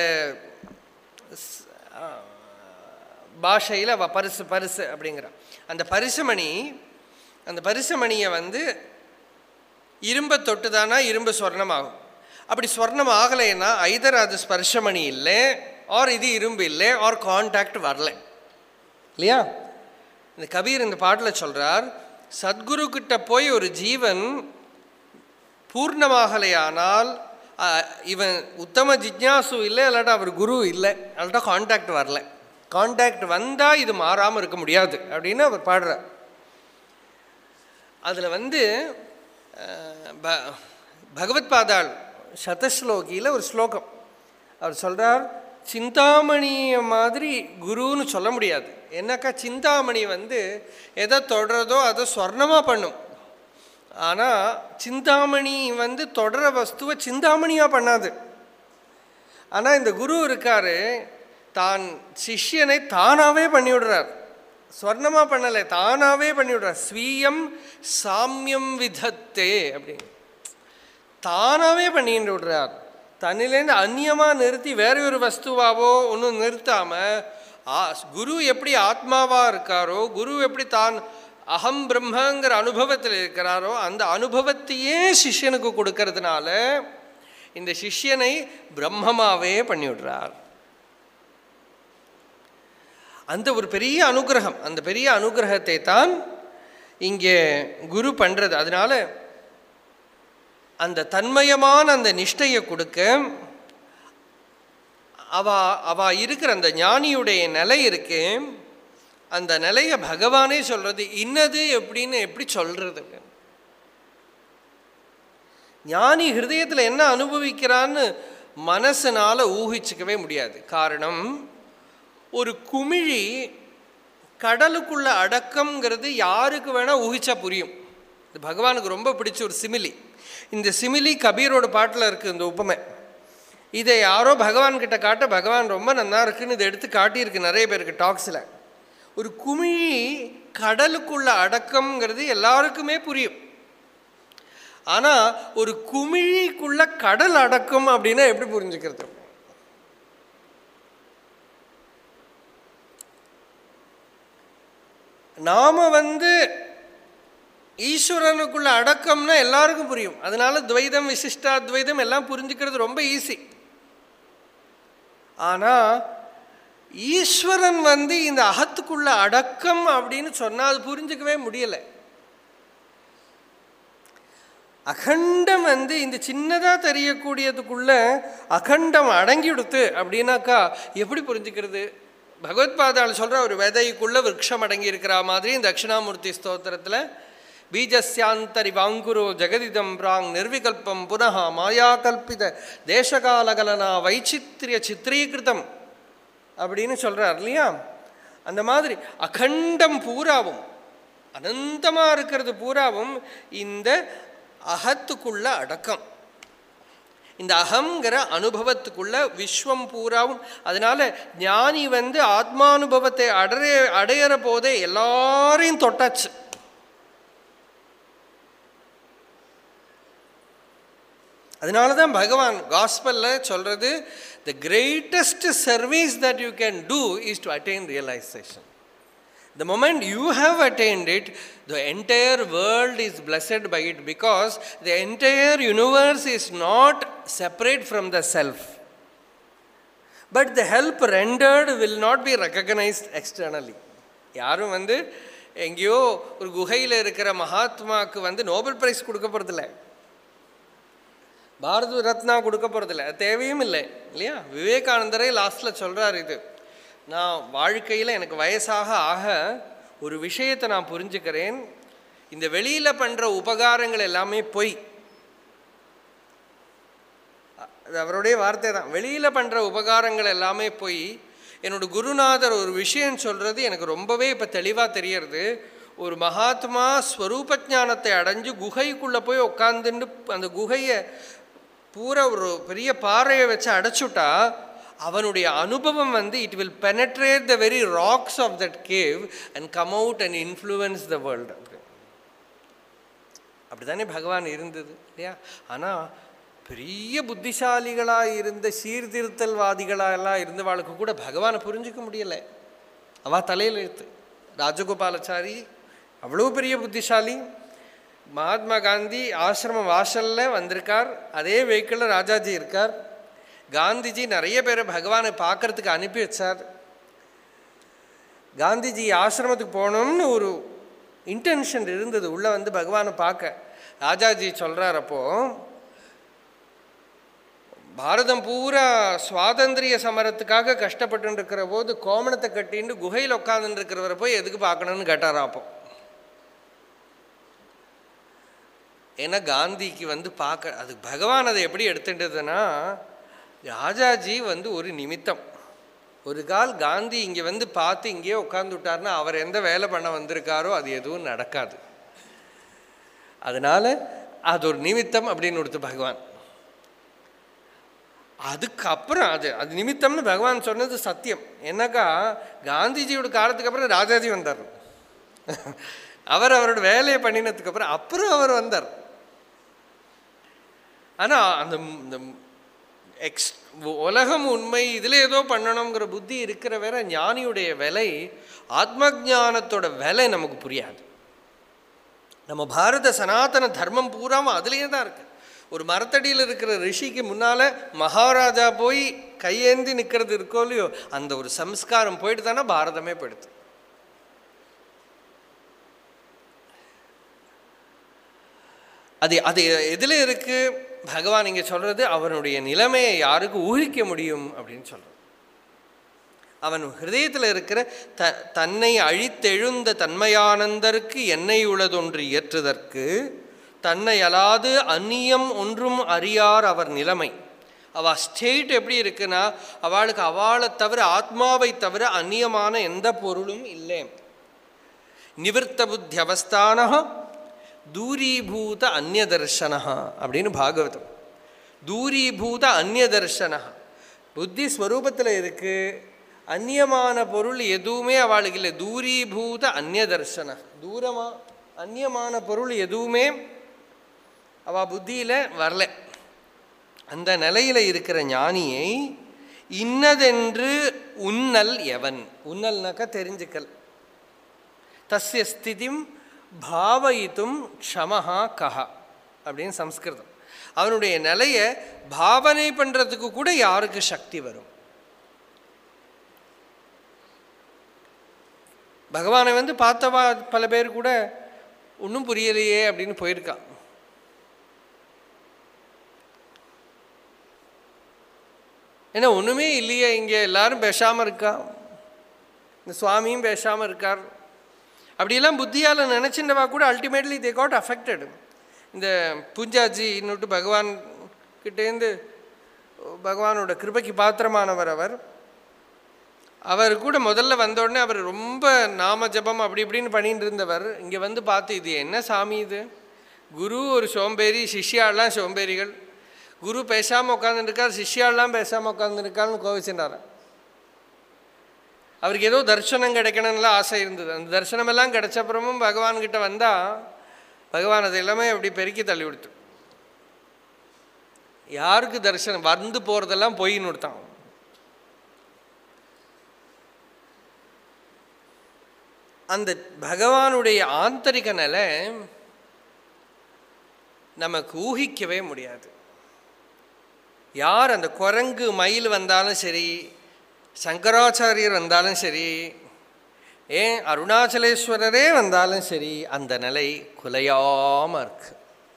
பாஷையில் அவ பரிசு பரிசு அப்படிங்கிறான் அந்த பரிசுமணி அந்த பரிசுமணியை வந்து இரும்பை தொட்டு தானா இரும்பு சொர்ணமாகும் அப்படி சொர்ணம் ஆகலைன்னா ஐதர் அது ஸ்பர்ஷமணி இல்லை ஆர் இது இரும்பு இல்லை ஆர் கான்டாக்ட் வரல இல்லையா இந்த கபீர் இந்த பாட்டில் சொல்கிறார் சத்குரு கிட்ட போய் ஒரு ஜீவன் பூர்ணமாகலையானால் இவன் உத்தம ஜிக்யாசு இல்லை இல்லாட்டா அவர் குரு இல்லை அல்லாட்டா கான்டாக்ட் வரல கான்டாக்ட் வந்தால் இது மாறாமல் இருக்க முடியாது அப்படின்னு அவர் பாடுறார் அதில் வந்து ப பகவத் பாதாள் சதஸ்லோகியில் ஒரு ஸ்லோகம் அவர் சொல்கிறார் சிந்தாமணியை மாதிரி குருன்னு சொல்ல முடியாது என்னக்கா சிந்தாமணி வந்து எதை தொடரதோ அதை சொர்ணமாக பண்ணும் ஆனால் சிந்தாமணி வந்து தொடர வஸ்துவை சிந்தாமணியாக பண்ணாது ஆனால் இந்த குரு இருக்காரு தான் சிஷ்யனை தானாகவே பண்ணிவிடுறார் ஸ்வர்ணமாக பண்ணலை தானாகவே பண்ணிவிடுறார் ஸ்வீயம் சாமியம் விதத்தே அப்படின்னு தானாகவே பண்ணிட்டு விடுறார் தன்னிலேருந்து அந்நியமாக நிறுத்தி வேற ஒரு வஸ்துவாவோ ஒன்றும் நிறுத்தாமல் ஆ குரு எப்படி ஆத்மாவாக இருக்காரோ குரு எப்படி தான் அகம் பிரம்மங்கிற அனுபவத்தில் இருக்கிறாரோ அந்த அனுபவத்தையே சிஷ்யனுக்கு கொடுக்கறதுனால இந்த சிஷ்யனை பிரம்மமாவே பண்ணிவிடுறார் அந்த ஒரு பெரிய அனுகிரகம் அந்த பெரிய அனுகிரகத்தை தான் இங்கே குரு பண்ணுறது அதனால அந்த தன்மயமான அந்த நிஷ்டையை கொடுக்க அவ அவ இருக்கிற அந்த ஞானியுடைய நிலை இருக்கு அந்த நிலையை பகவானே சொல்றது இன்னது எப்படின்னு எப்படி சொல்றது ஞானி ஹிருதயத்தில் என்ன அனுபவிக்கிறான்னு மனசனால ஊகிச்சுக்கவே முடியாது காரணம் ஒரு குமிழி கடலுக்குள்ள அடக்கம்ங்கிறது யாருக்கு வேணால் ஊகிச்சா புரியும் இது பகவானுக்கு ரொம்ப பிடிச்ச ஒரு சிமிலி இந்த சிமிலி கபீரோட பாட்டில் இருக்குது இந்த உப்புமை இதை யாரோ பகவான் கிட்ட காட்ட பகவான் ரொம்ப நன்னா இருக்குன்னு இதை எடுத்து காட்டியிருக்கு நிறைய பேருக்கு டாக்ஸில் ஒரு குமிழி கடலுக்குள்ள அடக்கம்ங்கிறது எல்லாருக்குமே புரியும் ஆனால் ஒரு குமிழிக்குள்ள கடல் அடக்கம் அப்படின்னா எப்படி புரிஞ்சுக்கிறது நாம வந்து ஈஸ்வரனுக்குள்ள அடக்கம்னா எல்லாருக்கும் புரியும் அதனால துவைதம் விசிஷ்டாத்வைதம் எல்லாம் புரிஞ்சுக்கிறது ரொம்ப ஈஸி ஆனால் ஈஸ்வரன் வந்து இந்த அகத்துக்குள்ள அடக்கம் அப்படின்னு சொன்னால் அது புரிஞ்சுக்கவே முடியலை அகண்டம் வந்து இந்த சின்னதாக தெரியக்கூடியதுக்குள்ள அகண்டம் அடங்கிடுத்து அப்படின்னாக்கா எப்படி புரிஞ்சுக்கிறது பகவத்பாதால் சொல்கிற ஒரு விதைக்குள்ள விரக்ஷம் அடங்கி இருக்கிற மாதிரி இந்த தட்சிணாமூர்த்தி ஸ்தோத்திரத்தில் பீஜஸ்யாந்தரி வாங்குரோ ஜெகதிதம் பிராங் நிர்விகல்பம் புனः மாயாகல்பித தேசகாலகலனா வைச்சித்ரிய சித்திரீகிருதம் அப்படின்னு சொல்கிறார் இல்லையா அந்த மாதிரி அகண்டம் பூராவும் அனந்தமாக இருக்கிறது பூராவும் இந்த அகத்துக்குள்ள அடக்கம் இந்த அகங்கிற அனுபவத்துக்குள்ள விஸ்வம் பூராவும் அதனால ஞானி வந்து ஆத்மானுபவத்தை அடைய அடையிற போதே எல்லாரையும் தொட்டாச்சு அதனால தான் பகவான் காஸ்பலில் சொல்கிறது the greatest service that you can do is to attain realization The moment you have attained it, the entire world is blessed by it because the entire universe is not separate from the self. But the help rendered will not be recognized externally. யாரும் வந்து எங்கேயோ ஒரு குகையில் இருக்கிற மகாத்மாவுக்கு வந்து Nobel prize கொடுக்க போகிறதில்ல பாரத ரத்னா கொடுக்க போகிறதில்ல அது தேவையும் இல்லை இல்லையா விவேகானந்தரே லாஸ்ட்டில் சொல்கிறார் இது நான் வாழ்க்கையில் எனக்கு வயசாக ஆக ஒரு விஷயத்தை நான் புரிஞ்சுக்கிறேன் இந்த வெளியில் பண்ணுற உபகாரங்கள் எல்லாமே பொய் அது அவருடைய வார்த்தை தான் வெளியில் பண்ணுற உபகாரங்கள் எல்லாமே போய் என்னோட குருநாதர் ஒரு விஷயம் சொல்கிறது எனக்கு ரொம்பவே இப்போ தெளிவாக தெரியறது ஒரு மகாத்மா ஸ்வரூப ஞானத்தை அடைஞ்சு குகைக்குள்ளே போய் உட்காந்துட்டு அந்த குகையை பூரா ஒரு பெரிய பாறையை வச்சு அடைச்சுட்டா அவனுடைய அனுபவம் வந்து it will penetrate the very rocks of that cave and come out and influence the world அப்படிதானே பகவான் இருந்தது இல்லையா ஆனால் பெரிய புத்திசாலிகளாக இருந்த சீர்திருத்தல்வாதிகளாக எல்லாம் இருந்தவாளுக்கு கூட பகவானை புரிஞ்சுக்க முடியலை அவ தலையில் எழுத்து ராஜகோபாலாச்சாரி அவ்வளோ பெரிய புத்திசாலி மகாத்மா காந்தி ஆசிரம வாசலில் வந்திருக்கார் அதே வெஹிக்கிளில் ராஜாஜி இருக்கார் காந்திஜி நிறைய பேரை பகவானை பார்க்கறதுக்கு அனுப்பி வச்சார் காந்திஜி ஆசிரமத்துக்கு போகணும்னு ஒரு இன்டென்ஷன் இருந்தது உள்ளே வந்து பகவானை பார்க்க ராஜாஜி சொல்கிறார் அப்போ பாரதம் பூரா சுவாதந்திரிய சமரத்துக்காக கஷ்டப்பட்டு இருக்கிற போது கோமணத்தை கட்டின்னு குகையில் உட்காந்துட்டு இருக்கிறவரை போய் எதுக்கு பார்க்கணும்னு கேட்டாரா அப்போ ஏன்னா காந்திக்கு வந்து பார்க்க அது பகவான் அதை எப்படி எடுத்துட்டதுன்னா ராஜாஜி வந்து ஒரு நிமித்தம் ஒரு கால் காந்தி இங்கே வந்து பார்த்து இங்கேயே உட்காந்து விட்டார்னா அவர் எந்த வேலை பண்ண வந்திருக்காரோ அது எதுவும் நடக்காது அதனால் அது ஒரு நிமித்தம் அப்படின்னு கொடுத்து பகவான் அதுக்கப்புறம் அது அது நிமித்தம்னு பகவான் சொன்னது சத்தியம் என்னக்கா காந்திஜியோட காலத்துக்கு அப்புறம் ராஜாஜி வந்தார் அவர் அவரோட வேலையை பண்ணினதுக்கு அப்புறம் அப்புறம் அவர் வந்தார் ஆனால் அந்த இந்த எக்ஸ் உலகம் உண்மை இதில் ஏதோ பண்ணணுங்கிற புத்தி இருக்கிற வேற ஞானியுடைய விலை ஆத்ம ஞானத்தோட விலை நமக்கு புரியாது நம்ம பாரத சனாதன தர்மம் பூராமல் அதுலேயே தான் இருக்கு ஒரு மரத்தடியில் இருக்கிற ரிஷிக்கு முன்னால் மகாராஜா போய் கையேந்தி நிற்கிறது இருக்கோ இல்லையோ அந்த ஒரு சம்ஸ்காரம் போயிட்டு தானே பாரதமே போயிடுது அது அது எதில் இருக்கு பகவான் இங்கே சொல்கிறது அவனுடைய நிலைமையை யாருக்கு ஊகிக்க முடியும் அப்படின்னு சொல்கிறான் அவன் ஹிருதயத்தில் இருக்கிற த தன்னை அழித்தெழுந்த தன்மையானந்தருக்கு என்னை உளதொன்று இயற்றுதற்கு தன்னை அலாது அந்நியம் ஒன்றும் அறியார் அவர் நிலைமை அவள் ஸ்டேட் எப்படி இருக்குன்னா அவளுக்கு அவளை தவிர ஆத்மாவை தவிர அந்நியமான எந்த பொருளும் இல்லை நிவர்த்த புத்தி அவஸ்தான தூரீபூத அந்நியதர்ஷன அப்படின்னு பாகவதம் தூரீபூத அந்நியதர்ஷன புத்தி ஸ்வரூபத்தில் இருக்கு அந்நியமான பொருள் எதுவுமே அவளுக்கு இல்லை தூரீபூத அந்நியதர்ஷன தூரமா அந்நியமான பொருள் எதுவுமே அவ புத்தியில் வரல அந்த நிலையில் இருக்கிற ஞானியை இன்னதென்று உன்னல் எவன் உன்னல்னாக்கா தெரிஞ்சுக்கல் தஸ்ய ஸ்திதிம் பாவயித்தும் க்ஷமஹா கஹா அப்படின்னு சம்ஸ்கிருதம் அவனுடைய நிலையை பாவனை பண்ணுறதுக்கு கூட யாருக்கு சக்தி வரும் பகவானை வந்து பார்த்தவா பல பேர் கூட ஒன்றும் புரியலையே அப்படின்னு போயிருக்கான் ஏன்னா ஒன்றுமே இல்லையே இங்கே எல்லாரும் பேசாமல் இருக்கா இந்த சுவாமியும் பேசாமல் இருக்கார் அப்படியெல்லாம் புத்தியால் நினச்சின்றவா கூட அல்டிமேட்லி தே காட் அஃபெக்டட் இந்த பூஜாஜி இன்னொட்டு பகவான் கிட்டேருந்து பகவானோட கிருபைக்கு பாத்திரமானவர் அவர் அவர் கூட முதல்ல வந்தோடனே அவர் ரொம்ப நாம ஜபம் அப்படி இப்படின்னு பண்ணிட்டு இருந்தவர் இங்கே வந்து பார்த்து இது என்ன சாமி இது குரு ஒரு சோம்பேறி சிஷ்யாலாம் சோம்பேறிகள் குரு பேசாமல் உட்காந்துருக்கார் சிஷ்யாலாம் பேசாமல் உட்காந்துருக்காருன்னு கோவிச்சுட்டார் அவருக்கு ஏதோ தரிசனம் கிடைக்கணும்லாம் ஆசை இருந்தது அந்த தரிசனமெல்லாம் கிடைச்சப்புறமும் பகவான்கிட்ட வந்தால் பகவான் அது எல்லாமே அப்படி பெருக்கி தள்ளி கொடுத்து யாருக்கு தரிசனம் வந்து போகிறதெல்லாம் பொய்ன்னு கொடுத்தான் அந்த பகவானுடைய ஆந்தரிக நிலை நமக்கு ஊகிக்கவே முடியாது யார் அந்த குரங்கு மயில் வந்தாலும் சரி சங்கராச்சாரியர் வந்தாலும் சரி ஏன் அருணாச்சலேஸ்வரரே வந்தாலும் சரி அந்த நிலை குலையாம இருக்கு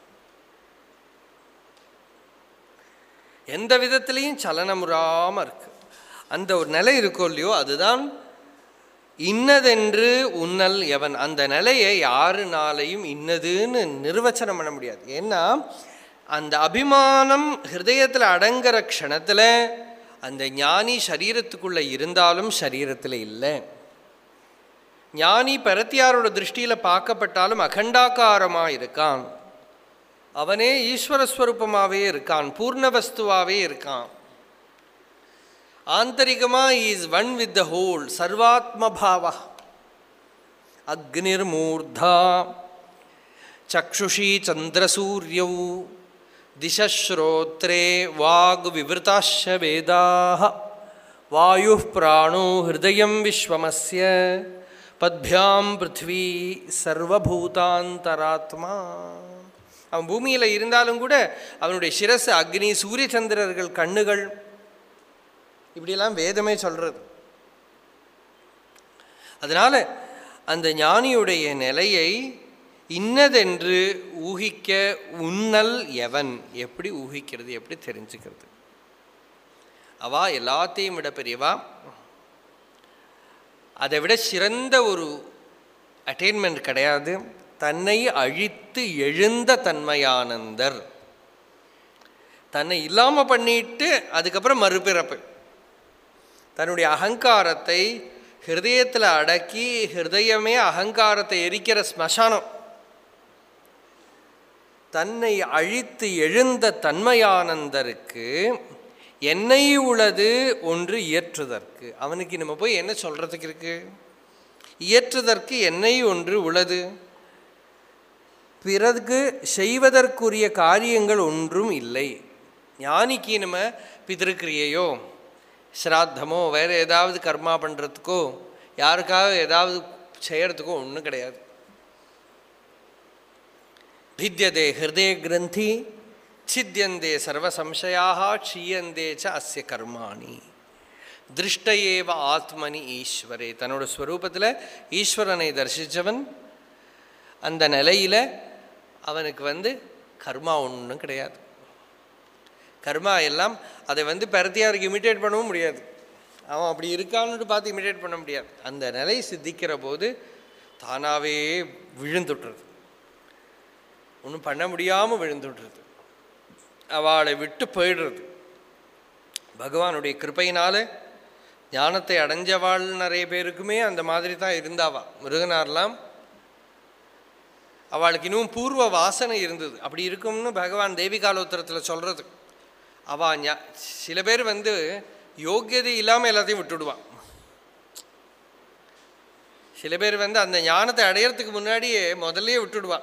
எந்த விதத்திலையும் சலனமுறாம இருக்கு அந்த ஒரு நிலை இருக்கோ இல்லையோ அதுதான் இன்னதென்று உன்னல் எவன் அந்த நிலையை யாருனாலையும் இன்னதுன்னு நிர்வச்சனம் பண்ண முடியாது ஏன்னா அந்த அபிமானம் ஹிருதயத்தில் அடங்குற க்ஷணத்தில் அந்த ஞானி சரீரத்துக்குள்ளே இருந்தாலும் சரீரத்தில் இல்லை ஞானி பரத்தியாரோட திருஷ்டியில் பார்க்கப்பட்டாலும் அகண்டாக்காரமாக இருக்கான் அவனே ஈஸ்வரஸ்வரூபமாகவே இருக்கான் பூர்ணவஸ்துவாகவே இருக்கான் ஆந்தரிகமாக is one with the whole சர்வாத்ம பாவ அக்னிர்மூர்தா சக்ஷுஷி சந்திரசூரியௌ திசஸ்ரோத்ரே வாக் விவருதாஷ வேதாக வாயு பிராணோ ஹிருதயம் விஸ்வமஸ்ய பத்பியாம் பிருத்வி சர்வபூதாந்தராத்மா அவன் பூமியில் இருந்தாலும் கூட அவனுடைய சிரசு அக்னி சூரிய சந்திரர்கள் கண்ணுகள் இப்படியெல்லாம் வேதமே சொல்கிறது அதனால் அந்த ஞானியுடைய நிலையை இன்னதென்று ஊகிக்க உன்னல் எவன் எப்படி ஊகிக்கிறது எப்படி தெரிஞ்சுக்கிறது அவா எல்லாத்தையும் விட பெரியவா அதை விட சிறந்த ஒரு அட்டைன்மெண்ட் கிடையாது தன்னை அழித்து எழுந்த தன்மையானந்தர் தன்னை இல்லாமல் பண்ணிட்டு அதுக்கப்புறம் மறுபிறப்பு தன்னுடைய அகங்காரத்தை ஹிருதயத்தில் அடக்கி ஹிருதயமே அகங்காரத்தை எரிக்கிற ஸ்மசானம் தன்னை அழித்து எழுந்த தன்மையானந்தருக்கு என்னை உளது ஒன்று இயற்றுதற்கு அவனுக்கு நம்ம போய் என்ன சொல்கிறதுக்கு இருக்கு இயற்றுதற்கு என்னை ஒன்று உளது பிறகு செய்வதற்குரிய காரியங்கள் ஒன்றும் இல்லை ஞானிக்கு நம்ம பிதிருக்கிரியையோ ஸ்ராத்தமோ வேறு ஏதாவது கர்மா பண்ணுறதுக்கோ யாருக்காக ஏதாவது செய்கிறதுக்கோ ஒன்றும் கிடையாது भिद्यते हृदय ग्रंथि छिद्यन्ते सर्वसंशयाः क्षीयन्ते च अस्य कर्माणि திருஷ்டையேவ ஆத்மனி ஈஸ்வரே தன்னோட ஸ்வரூபத்தில் ஈஸ்வரனை தரிசித்தவன் அந்த நிலையில் அவனுக்கு வந்து கர்மா ஒன்றும் கிடையாது கர்மா எல்லாம் அதை வந்து பரத்தியாருக்கு இமிட்டேட் பண்ணவும் முடியாது அவன் அப்படி இருக்கான்னு பார்த்து இமிட்டேட் பண்ண முடியாது அந்த நிலை சித்திக்கிற போது தானாகவே விழுந்துட்டுறது ஒன்றும் பண்ண முடியாமல் விழுந்துடுறது அவளை விட்டு போயிடுறது பகவானுடைய கிருப்பையினால் ஞானத்தை அடைஞ்சவாள் நிறைய பேருக்குமே அந்த மாதிரி தான் இருந்தாவா முருகனார்லாம் அவளுக்கு இன்னும் பூர்வ வாசனை இருந்தது அப்படி இருக்கும்னு பகவான் தேவிகாலோத்தரத்தில் சொல்கிறது அவள் ஞா சில பேர் வந்து யோக்கியதை இல்லாமல் எல்லாத்தையும் விட்டுடுவான் சில பேர் வந்து அந்த ஞானத்தை அடையறதுக்கு முன்னாடியே முதல்லயே விட்டுடுவான்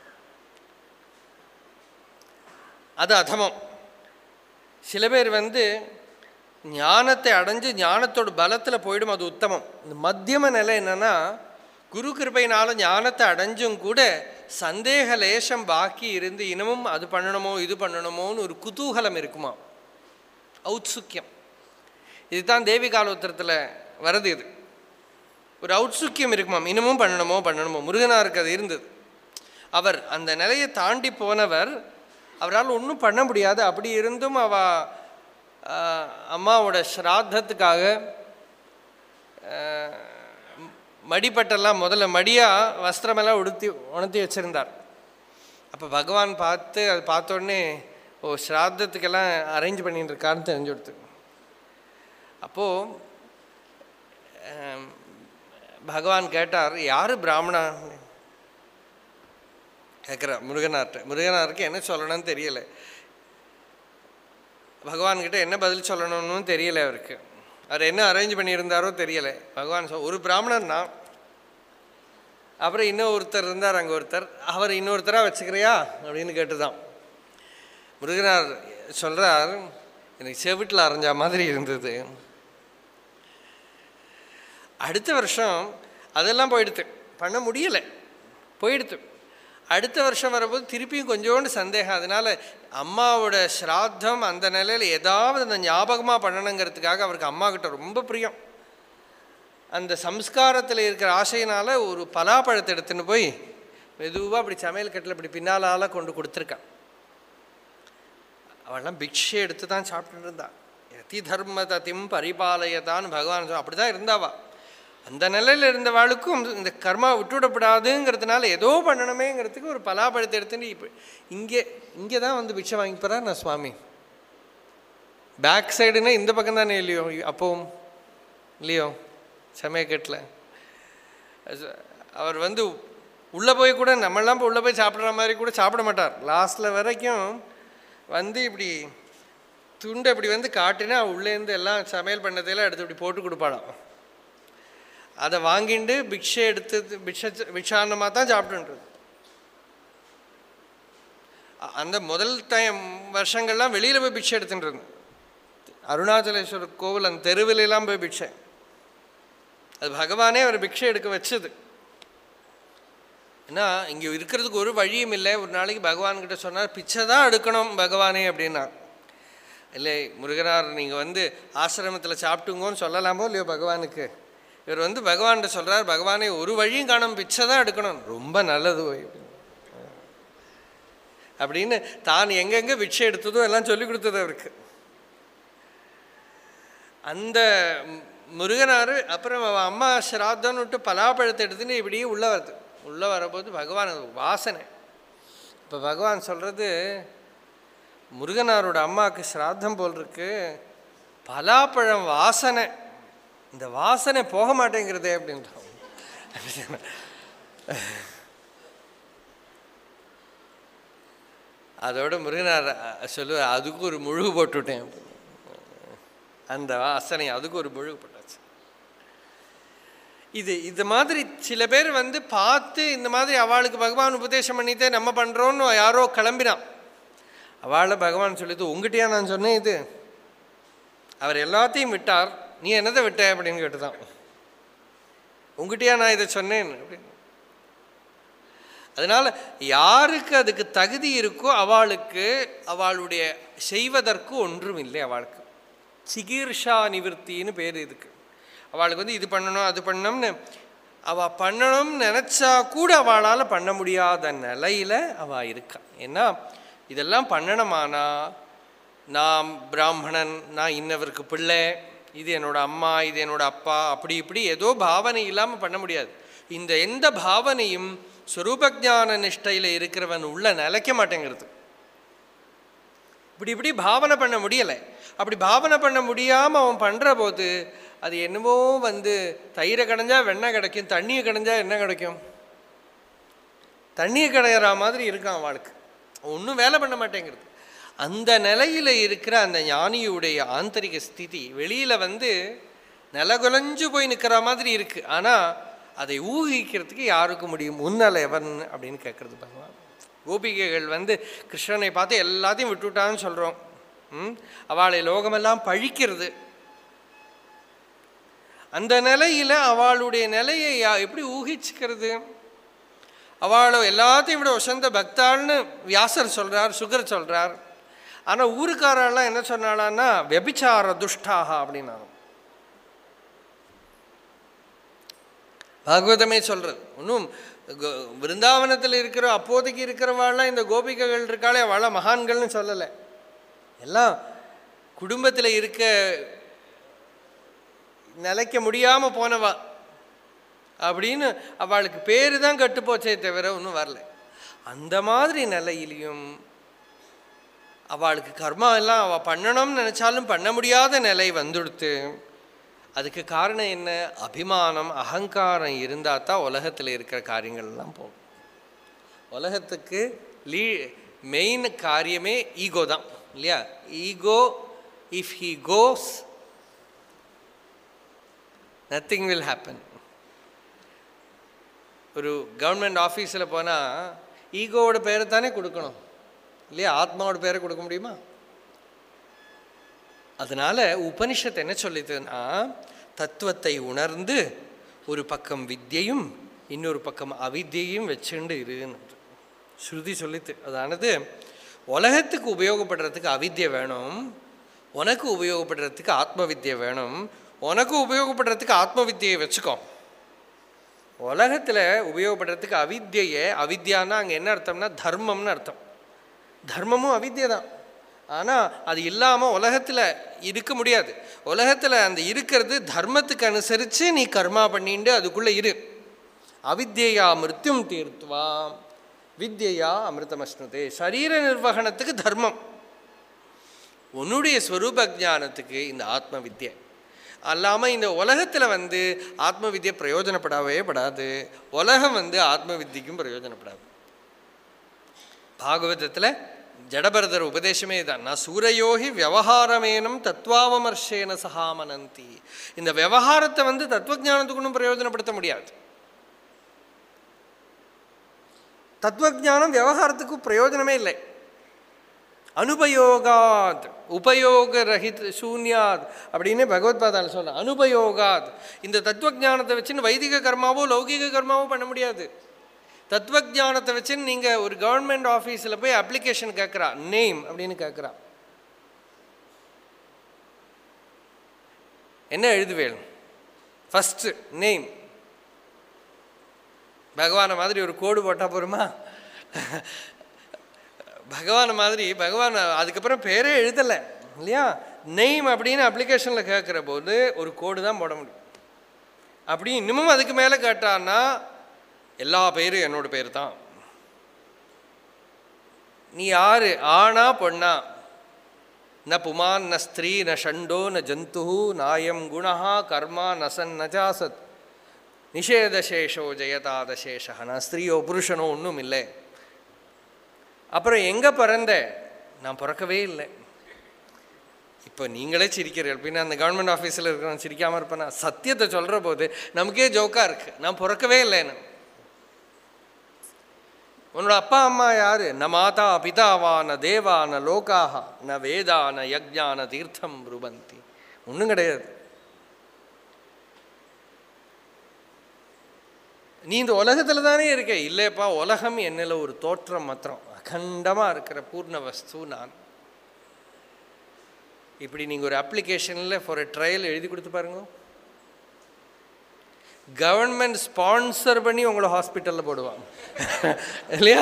அது அதமம் சில பேர் வந்து ஞானத்தை அடைஞ்சு ஞானத்தோட பலத்தில் போயிடும் அது உத்தமம் இந்த மத்தியம நிலை என்னன்னா குரு கிருபையினால ஞானத்தை அடைஞ்சும் கூட சந்தேக லேசம் பாக்கி இருந்து இன்னமும் அது பண்ணணுமோ இது பண்ணணுமோன்னு ஒரு குதூகலம் இருக்குமா ஔத்சுக்கியம் இதுதான் தேவி காலோத்திரத்தில் வருது இது ஒரு ஔத்சுக்கியம் இருக்குமாம் இன்னமும் பண்ணணுமோ பண்ணணுமோ முருகனாருக்கு அது இருந்தது அவர் அந்த நிலையை தாண்டி போனவர் அவரால் ஒன்றும் பண்ண முடியாது அப்படி இருந்தும் அவ ஆஹ், அம்மாவோட ஸ்ராத்தத்துக்காக ஆஹ், மடிப்பட்டெல்லாம் முதல்ல மடியாக வஸ்திரமெல்லாம் உடுத்தி உணர்த்தி வச்சுருந்தார் அப்போ பகவான் பார்த்து அது பார்த்த உடனே ஓ ஸ்ராத்தத்துக்கெல்லாம் அரேஞ்ச் பண்ணிட்டு இருக்காருன்னு தெரிஞ்சு கொடுத்து அப்போது பகவான் கேட்டார் யார் பிராமணா கேட்குறார் முருகனார்ட்ட முருகனாருக்கு என்ன சொல்லணும்னு தெரியல பகவான்கிட்ட என்ன பதில் சொல்லணும்னு தெரியல அவருக்கு அவர் என்ன அரேஞ்ச் பண்ணியிருந்தாரோ தெரியல பகவான் சொ ஒரு பிராமணன் தான் அப்புறம் இன்னும் ஒருத்தர் இருந்தார் அங்கே ஒருத்தர் அவர் இன்னொருத்தராக வச்சுக்கிறியா அப்படின்னு கேட்டுதான் முருகனார் சொல்கிறார் எனக்கு செவிட்டில் அரைஞ்ச மாதிரி இருந்தது அடுத்த வருஷம் அதெல்லாம் போயிடுத்து பண்ண முடியலை போயிடுத்து அடுத்த வருஷம் வரும்போது திருப்பியும் கொஞ்சோண்டு சந்தேகம் அதனால் அம்மாவோட ஸ்ராத்தம் அந்த நிலையில் ஏதாவது அந்த ஞாபகமாக பண்ணணுங்கிறதுக்காக அவருக்கு அம்மா கிட்ட ரொம்ப பிரியம் அந்த சம்ஸ்காரத்தில் இருக்கிற ஆசையினால் ஒரு பலாப்பழத்தை எடுத்துன்னு போய் மெதுவாக அப்படி சமையல் கட்டில் இப்படி பின்னாலால் கொண்டு கொடுத்துருக்கான் அவள்லாம் பிக்ஷை எடுத்து தான் சாப்பிட்டுட்டு இருந்தா யதி தர்ம ததிம் பரிபாலயதான்னு பகவான் சொல் அப்படி தான் இருந்தாவா அந்த நிலையில் இருந்தவாளுக்கும் இந்த கர்மா விட்டுவிடப்படாதுங்கிறதுனால ஏதோ பண்ணணுமேங்கிறதுக்கு ஒரு பலாப்பழத்தை எடுத்துட்டு இப்போ இங்கே இங்கே தான் வந்து பிக்ஷை வாங்கி போகிறா நான் சுவாமி பேக் சைடுன்னா இந்த பக்கம் தானே இல்லையோ அப்பவும் இல்லையோ சமயக்கட்டில் அவர் வந்து உள்ளே போய் கூட நம்மளாம் இப்போ உள்ளே போய் சாப்பிட்ற மாதிரி கூட சாப்பிட மாட்டார் லாஸ்ட்டில் வரைக்கும் வந்து இப்படி துண்டை இப்படி வந்து காட்டினா உள்ளேருந்து எல்லாம் சமையல் பண்ணதையெல்லாம் எடுத்து இப்படி போட்டு கொடுப்பாளாம் அதை வாங்கிட்டு பிக்ஷை எடுத்து பிக்ஷ பிக்ஷான்னமாக தான் சாப்பிட்டுன்றது அ- அந்த முதல் டைம் வருஷங்கள்லாம் வெளியில் போய் பிக்ஷை எடுத்துட்டு இருந்தேன் அருணாச்சலேஸ்வரர் கோவில் அந்த தெருவிலெல்லாம் போய் பிக்ஷை அது பகவானே அவர் பிக்ஷை எடுக்க வச்சது ஏன்னா இங்கே இருக்கிறதுக்கு ஒரு வழியும் இல்லை ஒரு நாளைக்கு பகவான்கிட்ட சொன்னார் பிச்சை தான் எடுக்கணும் பகவானே அப்படின்னா இல்லை முருகனார் நீங்கள் வந்து ஆசிரமத்தில் சாப்பிட்டுங்கன்னு சொல்லலாமோ இல்லையோ பகவானுக்கு இவர் வந்து பகவான்கிட்ட சொல்கிறார் பகவானே ஒரு வழியும் காணும் பிச்சை தான் எடுக்கணும் ரொம்ப நல்லது ஓய் அப்படின்னு. அப்படின்னு தான் எங்கெங்கே பிச்சை எடுத்ததோ எல்லாம் சொல்லி கொடுத்தது அவருக்கு அந்த மு- முருகனார் அப்புறம் அவ அம்மா ஸ்ராத்தம்னு விட்டு பலாப்பழத்தை எடுத்துன்னு இப்படியே உள்ளே வருது உள்ளே வரும்போது பகவான் அது வாசனை இப்போ பகவான் சொல்கிறது முருகனாரோட அம்மாவுக்கு ஸ்ராத்தம் போல் இருக்கு பலாப்பழம் வாசனை இந்த வாசனை போக மாட்டேங்கிறதே அப்படின்றான் அதோட முருகனார் சொல்லுவார் அதுக்கு ஒரு முழுகு போட்டுவிட்டேன் அப்படின்னு. அந்த வாசனை அதுக்கு ஒரு முழுகு போட்டாச்சு இது இது மாதிரி சில பேர் வந்து பார்த்து இந்த மாதிரி அவளுக்கு பகவான் உபதேசம் பண்ணித்தே நம்ம பண்ணுறோன்னு யாரோ கிளம்பினான் அவளை பகவான் சொல்லிட்டு உங்ககிட்டயா நான் சொன்னேன் இது அவர் எல்லாத்தையும் விட்டார் நீ என்னதை விட்ட அப்படின்னு கேட்டுதான் உங்ககிட்டயா நான் இதை சொன்னேன் அப்படின்னு அதனால யாருக்கு அதுக்கு தகுதி இருக்கோ அவளுக்கு அவளுடைய செய்வதற்கு ஒன்றும் இல்லை அவளுக்கு சிகீர்ஷா நிவர்த்தின்னு பேர் இதுக்கு அவளுக்கு வந்து இது பண்ணணும் அது பண்ணணும்னு அவள் பண்ணணும்னு நினச்சா கூட அவளால் பண்ண முடியாத நிலையில் அவள் இருக்கா ஏன்னா இதெல்லாம் பண்ணணுமானா நான் பிராமணன் நான் இன்னவருக்கு பிள்ளை இது என்னோட அம்மா இது என்னோட அப்பா அப்படி இப்படி ஏதோ பாவனை இல்லாமல் பண்ண முடியாது இந்த எந்த பாவனையும் ஸ்வரூபஜான நிஷ்டையில் இருக்கிறவன் உள்ள நிலைக்க மாட்டேங்கிறது இப்படி இப்படி பாவனை பண்ண முடியலை அப்படி பாவனை பண்ண முடியாமல் அவன் பண்ணுற போது அது என்னவோ வந்து தயிரை கடைஞ்சா வெண்ணெய் கிடைக்கும் தண்ணியை கடைஞ்சா என்ன கிடைக்கும் தண்ணியை கடையிற மாதிரி இருக்கான் அவளுக்கு ஒன்றும் வேலை பண்ண மாட்டேங்கிறது அந்த நிலையில் இருக்கிற அந்த ஞானியுடைய ஆந்தரிக ஸ்திதி வெளியில் வந்து நிலகுலைஞ்சு போய் நிற்கிற மாதிரி இருக்குது ஆனால் அதை ஊகிக்கிறதுக்கு யாருக்கு முடியும் முன்னால் எவன் அப்படின்னு கேட்குறது பகவான் கோபிகைகள் வந்து கிருஷ்ணனை பார்த்து எல்லாத்தையும் விட்டுட்டான்னு சொல்கிறோம் ம் அவளை லோகமெல்லாம் பழிக்கிறது அந்த நிலையில் அவளுடைய நிலையை யா- எப்படி ஊகிச்சுக்கிறது அவளோ எல்லாத்தையும் விட உசந்த பக்தாள்னு வியாசர் சொல்றார் சுகர் சொல்றார் ஆனால் ஊருக்காரெல்லாம் என்ன சொன்னாலான்னா வெபிச்சார துஷ்டாக அப்படின்னாங்க பாகவதமே சொல்றது ஒன்றும் விருந்தாவனத்தில் இருக்கிற அப்போதைக்கு இருக்கிறவாள்லாம் இந்த கோபிகைகள் இருக்காளே அவளை மகான்கள்னு சொல்லலை எல்லாம் குடும்பத்தில் இருக்க நிலைக்க முடியாமல் போனவா அப்படின்னு அவளுக்கு பேர் தான் கட்டுப்போச்சே தவிர ஒன்றும் வரல அந்த மாதிரி நிலையிலையும் அவளுக்கு கர்மா எல்லாம் அவள் பண்ணணும்னு நினச்சாலும் பண்ண முடியாத நிலை வந்துடுத்து அதுக்கு காரணம் என்ன அபிமானம் அகங்காரம் இருந்தால் தான் உலகத்தில் இருக்கிற காரியங்கள்லாம் போகும் உலகத்துக்கு லீ மெயின் காரியமே ஈகோ தான் இல்லையா ego if he goes nothing will happen ஒரு கவர்மெண்ட் ஆஃபீஸில் போனால் ஈகோவோட பேரை தானே கொடுக்கணும் இல்லையா ஆத்மாவோட பேரை கொடுக்க முடியுமா அதனால உபனிஷத் என்ன சொல்லிதுன்னா தத்துவத்தை உணர்ந்து ஒரு பக்கம் வித்யையும் இன்னொரு பக்கம் அவித்யையும் வச்சுண்டு இருன்னு ஸ்ருதி சொல்லித்து அதானது உலகத்துக்கு உபயோகப்படுறதுக்கு அவித்யை வேணும் உனக்கு உபயோகப்படுறதுக்கு ஆத்ம வித்யை வேணும் உனக்கு உபயோகப்படுறதுக்கு ஆத்ம வித்தியை வச்சுக்கோ உலகத்தில் உபயோகப்படுறதுக்கு அவித்யையே அவித்யான்னா அங்கே என்ன அர்த்தம்னா தர்மம்னு அர்த்தம் தர்மமும் அவித்யை தான் ஆனால் அது இல்லாமல் உலகத்தில் இருக்க முடியாது உலகத்தில் அந்த இருக்கிறது தர்மத்துக்கு அனுசரித்து நீ கர்மா பண்ணிட்டு அதுக்குள்ளே இரு அவித்யா மிருத்யும் தீர்த்துவா வித்யா அமிர்தமஸ்னுதே சரீர நிர்வகணத்துக்கு தர்மம் உன்னுடைய ஸ்வரூப ஞானத்துக்கு இந்த ஆத்ம வித்யை அல்லாமல் இந்த உலகத்தில் வந்து ஆத்ம வித்யை பிரயோஜனப்படவே படாது உலகம் வந்து ஆத்ம வித்திக்கும் பிரயோஜனப்படாது பாகவதத்தில் ஜடபரதர் உபதேசமே தான் நான் சூரையோகி விவகாரமேனம் தத்வாவமர்ஷேன சகாமனந்தி இந்த விவகாரத்தை வந்து தத்துவஜானத்துக்கு ஒன்றும் பிரயோஜனப்படுத்த முடியாது தத்துவஜானம் விவகாரத்துக்கு பிரயோஜனமே இல்லை அனுபயோகாத் உபயோக ரஹித் சூன்யாத் அப்படின்னு பகவத்பாதால சொல்ல அனுபயோகாத் இந்த தத்துவஜானத்தை வச்சுன்னு வைதிக கர்மாவோ லௌகிக கர்மாவோ பண்ண முடியாது தத்துவஜானத்தை வச்சுன்னு நீங்கள் ஒரு கவர்மெண்ட் ஆஃபீஸில் போய் அப்ளிகேஷன் கேட்குறா நேம் அப்படின்னு கேட்குறா என்ன எழுதுவேள் ஃபஸ்ட்டு நேம் பகவானை மாதிரி ஒரு கோடு போட்டால் போருமா பகவானை மாதிரி பகவான் அதுக்கப்புறம் பேரே எழுதலை இல்லையா நெய்ம் அப்படின்னு அப்ளிகேஷனில் கேட்குற போது ஒரு கோடு தான் போட முடியும் அப்படி இன்னமும் அதுக்கு மேலே கேட்டான்னா எல்லா பேரும் என்னோட பேர் தான் நீ யாரு ஆணா பொண்ணா ந புமான் ந ஸ்திரீ ந ஷண்டோ ந ஜந்து நாயம் குணா கர்மா நசன் நஜாசத் நிஷேதசேஷோ ஜெயதாதசேஷா நான் ஸ்திரீயோ புருஷனோ ஒன்றும் இல்லை அப்புறம் எங்கே பிறந்த நான் பிறக்கவே இல்லை இப்போ நீங்களே சிரிக்கிறீர்கள் பின்ன அந்த கவர்மெண்ட் ஆஃபீஸில் இருக்கிறவன் சிரிக்காமல் இருப்பேனா சத்தியத்தை சொல்கிற போது நமக்கே ஜோக்காக இருக்குது நான் பிறக்கவே இல்லைன்னு உன்னோட அப்பா அம்மா யாரு ந மாதா பிதாவா ந தேவா ந லோகாக ந வேதா ந யக்ஞா ந தீர்த்தம் ருபந்தி ஒன்றும் கிடையாது நீ இந்த உலகத்தில் தானே இருக்க இல்லைப்பா உலகம் என்னில் ஒரு தோற்றம் மாத்திரம் அகண்டமாக இருக்கிற பூர்ண வஸ்து நான் இப்படி நீங்கள் ஒரு அப்ளிகேஷனில் ஃபார் எ ட்ரையல் எழுதி கொடுத்து பாருங்க கவர்மெண்ட் ஸ்பான்சர் பண்ணி உங்களை ஹாஸ்பிட்டலில் போடுவாங்க இல்லையா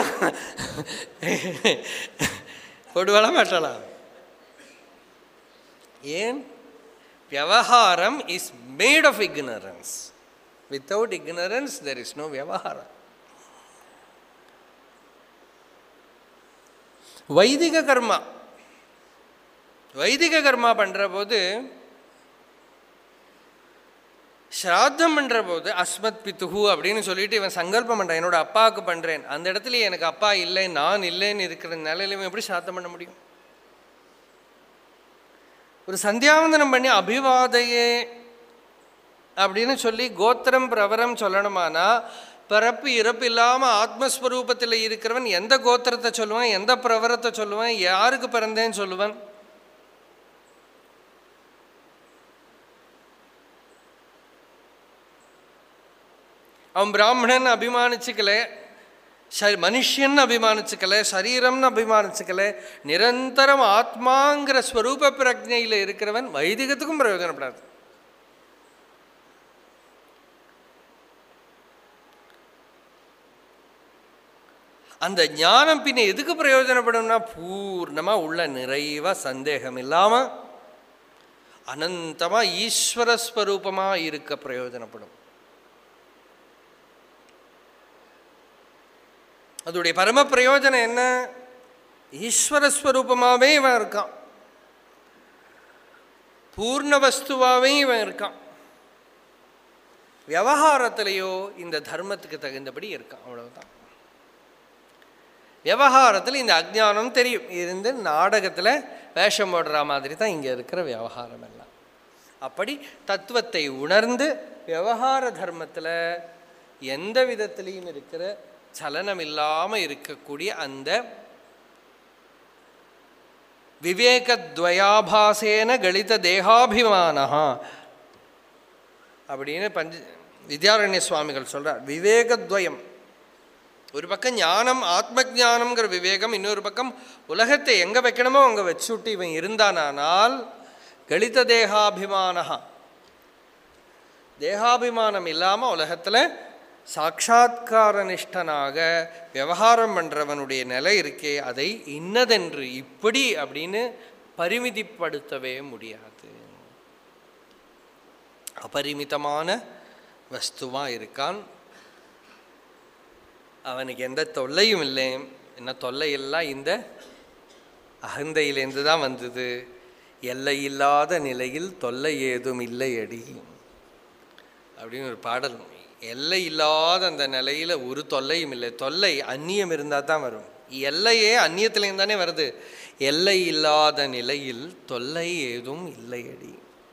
போடுவாளா மாட்டாளா ஏன் விவகாரம் is made of ignorance without ignorance there is no விவகாரம் வைதிக கர்மா வைதிக கர்மா பண்ணுற போது ஸ்ராத்தம் பண்ணுற போது அஸ்மத் பித்துஹு அப்படின்னு சொல்லிட்டு இவன் சங்கல்பம் பண்ணுறான் என்னோட அப்பாவுக்கு பண்ணுறேன் அந்த இடத்துல எனக்கு அப்பா இல்லை நான் இல்லைன்னு இருக்கிற நிலையில இவன் எப்படி ஸ்ராத்தம் பண்ண முடியும் ஒரு சந்தியாவந்தனம் பண்ணி அபிவாதையே அப்படின்னு சொல்லி கோத்திரம் பிரவரம் சொல்லணுமானா பிறப்பு இறப்பு இல்லாமல் ஆத்மஸ்வரூபத்தில் இருக்கிறவன் எந்த கோத்திரத்தை சொல்லுவான் எந்த பிரவரத்தை சொல்லுவான் யாருக்கு பிறந்தேன்னு சொல்லுவான் அவன் பிராமணன் அபிமானிச்சுக்கல ச மனுஷன் அபிமானிச்சுக்கல சரீரம்னு அபிமானிச்சுக்கல நிரந்தரம் ஆத்மாங்கிற ஸ்வரூப பிரஜையில் இருக்கிறவன் வைதிகத்துக்கும் பிரயோஜனப்படாது அந்த ஞானம் பின்ன எதுக்கு பிரயோஜனப்படும்னா பூர்ணமாக உள்ள நிறைவாக சந்தேகம் இல்லாமல் அனந்தமாக ஈஸ்வரஸ்வரூபமாக இருக்க பிரயோஜனப்படும் அதோடைய பரம பிரயோஜனம் என்ன ஈஸ்வரஸ்வரூபமாகவே இவன் இருக்கான் பூர்ண வஸ்துவாகவே இவன் இருக்கான் விவகாரத்திலேயோ இந்த தர்மத்துக்கு தகுந்தபடி இருக்கான் அவ்வளவுதான் விவகாரத்தில் இந்த அஜ்ஞானம் தெரியும் இருந்து நாடகத்தில் வேஷம் போடுற மாதிரி தான் இங்கே இருக்கிற விவகாரம் எல்லாம் அப்படி தத்துவத்தை உணர்ந்து விவகார தர்மத்தில் எந்த விதத்திலையும் இருக்கிற சலனம் இல்லாமல் இருக்கக்கூடிய அந்த விவேகத்வயாபாசேன கலித தேகாபிமானா அப்படின்னு பஞ்ச வித்யாரண்ய சுவாமிகள் சொல்கிறார் விவேகத்வயம் ஒரு பக்கம் ஞானம் ஆத்ம ஞானம்ங்கிற விவேகம் இன்னொரு பக்கம் உலகத்தை எங்கே வைக்கணுமோ அங்கே வச்சுட்டு இவன் இருந்தானால் கலித தேகாபிமானஹா தேகாபிமானம் இல்லாமல் உலகத்தில் சாட்சா்கார நிஷ்டனாக விவகாரம் பண்ணுறவனுடைய நிலை இருக்கே அதை இன்னதென்று இப்படி அப்படின்னு பரிமிதிப்படுத்தவே முடியாது அபரிமிதமான வஸ்துவாக இருக்கான் அவனுக்கு எந்த தொல்லையும் இல்லை என்ன தொல்லையெல்லாம் இந்த அகந்தையிலேருந்து தான் வந்தது எல்லையில்லாத நிலையில் தொல்லை ஏதும் இல்லை அடி அப்படின்னு ஒரு பாடல் எல்லை இல்லாத அந்த நிலையில் ஒரு தொல்லையும் இல்லை தொல்லை அந்நியம் இருந்தால் தான் வரும் எல்லையே அந்நியத்துலேருந்து தானே வருது எல்லை இல்லாத நிலையில் தொல்லை ஏதும் இல்லையடி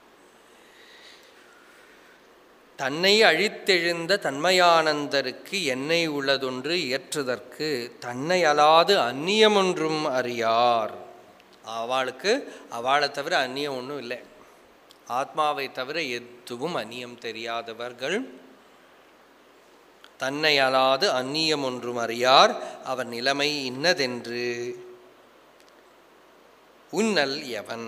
தன்னை அழித்தெழுந்த தன்மையானந்தருக்கு என்னை உள்ளதொன்று இயற்றுதற்கு தன்னை அலாது அந்நியமொன்றும் அறியார் அவளுக்கு அவளை தவிர அந்நியம் ஒன்றும் இல்லை ஆத்மாவை தவிர எதுவும் அந்நியம் தெரியாதவர்கள் தன்னை அலாது அந்நியம் ஒன்றும் அறியார் அவர் நிலைமை இன்னதென்று உன்னல் எவன்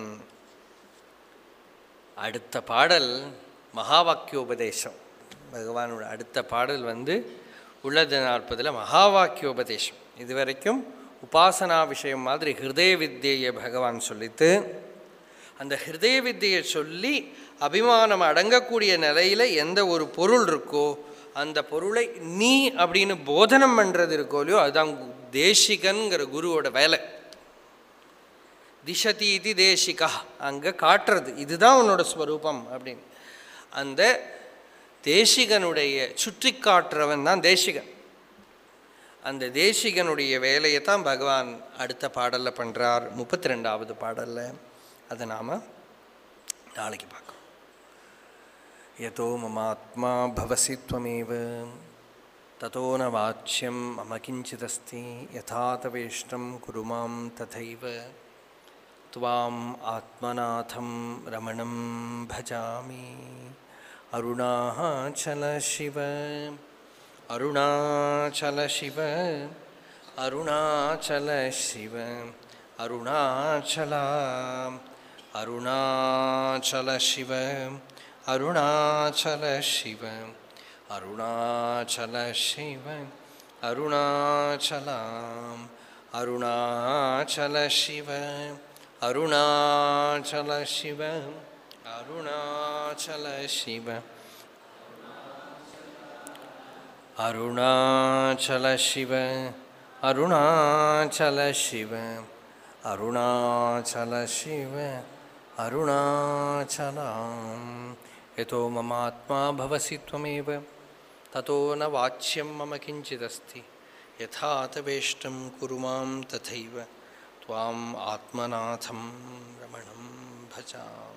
அடுத்த பாடல் மகா வாக்கியோபதேசம் பகவானோட அடுத்த பாடல் வந்து உள்ளது நாற்பதில் மகா வாக்கியோபதேசம் இதுவரைக்கும் உபாசனா விஷயம் மாதிரி ஹிருதய வித்தியை பகவான் சொல்லித்து அந்த ஹிருதய வித்தியை சொல்லி அபிமானம் அடங்கக்கூடிய நிலையில் எந்த ஒரு பொருள் இருக்கோ அந்த பொருளை நீ அப்படின்னு போதனம் பண்ணுறது இருக்கோ இல்லையோ அதுதான் தேசிகன்கிற குருவோட வேலை திசதி இது தேசிகா அங்கே காட்டுறது இதுதான் உன்னோட ஸ்வரூபம் அப்படின்னு அந்த தேசிகனுடைய சுற்றி காட்டுறவன் தான் தேசிகன் அந்த தேசிகனுடைய வேலையை தான் பகவான் அடுத்த பாடலில் பண்ணுறார் முப்பத்தி ரெண்டாவது பாடலில் அதை நாம் நாளைக்கு பார்க்கலாம் யதோ மமாத்மா பவசி त्वमेव ततो न वाच्यं मम किञ्चिदस्ति यथा तवेष्टं कुरु मां तथैव त्वाम् आत्मनाथं रमणं भजामि अरुणाचल शिव अरुणाचल शिव अरुणाचल शिव अरुणाचला अरुणाचल शिव अरुणाचल शिव अरुणाचल शिव अरुणाचलाम् अरुणाचल शिव अरुणाचल शिव अरुणाचल शिव अरुणाचल शिव अरुणाचल शिव अरुणाचल शिव अरुणाचलाम् यतो ममात्मा भवसि त्वमेव ततो न वाच्यं मम किञ्चिदस्ति यथा तवेष्टं कुरु मां तथैव त्वाम् आत्मनाथं रमणं भजामि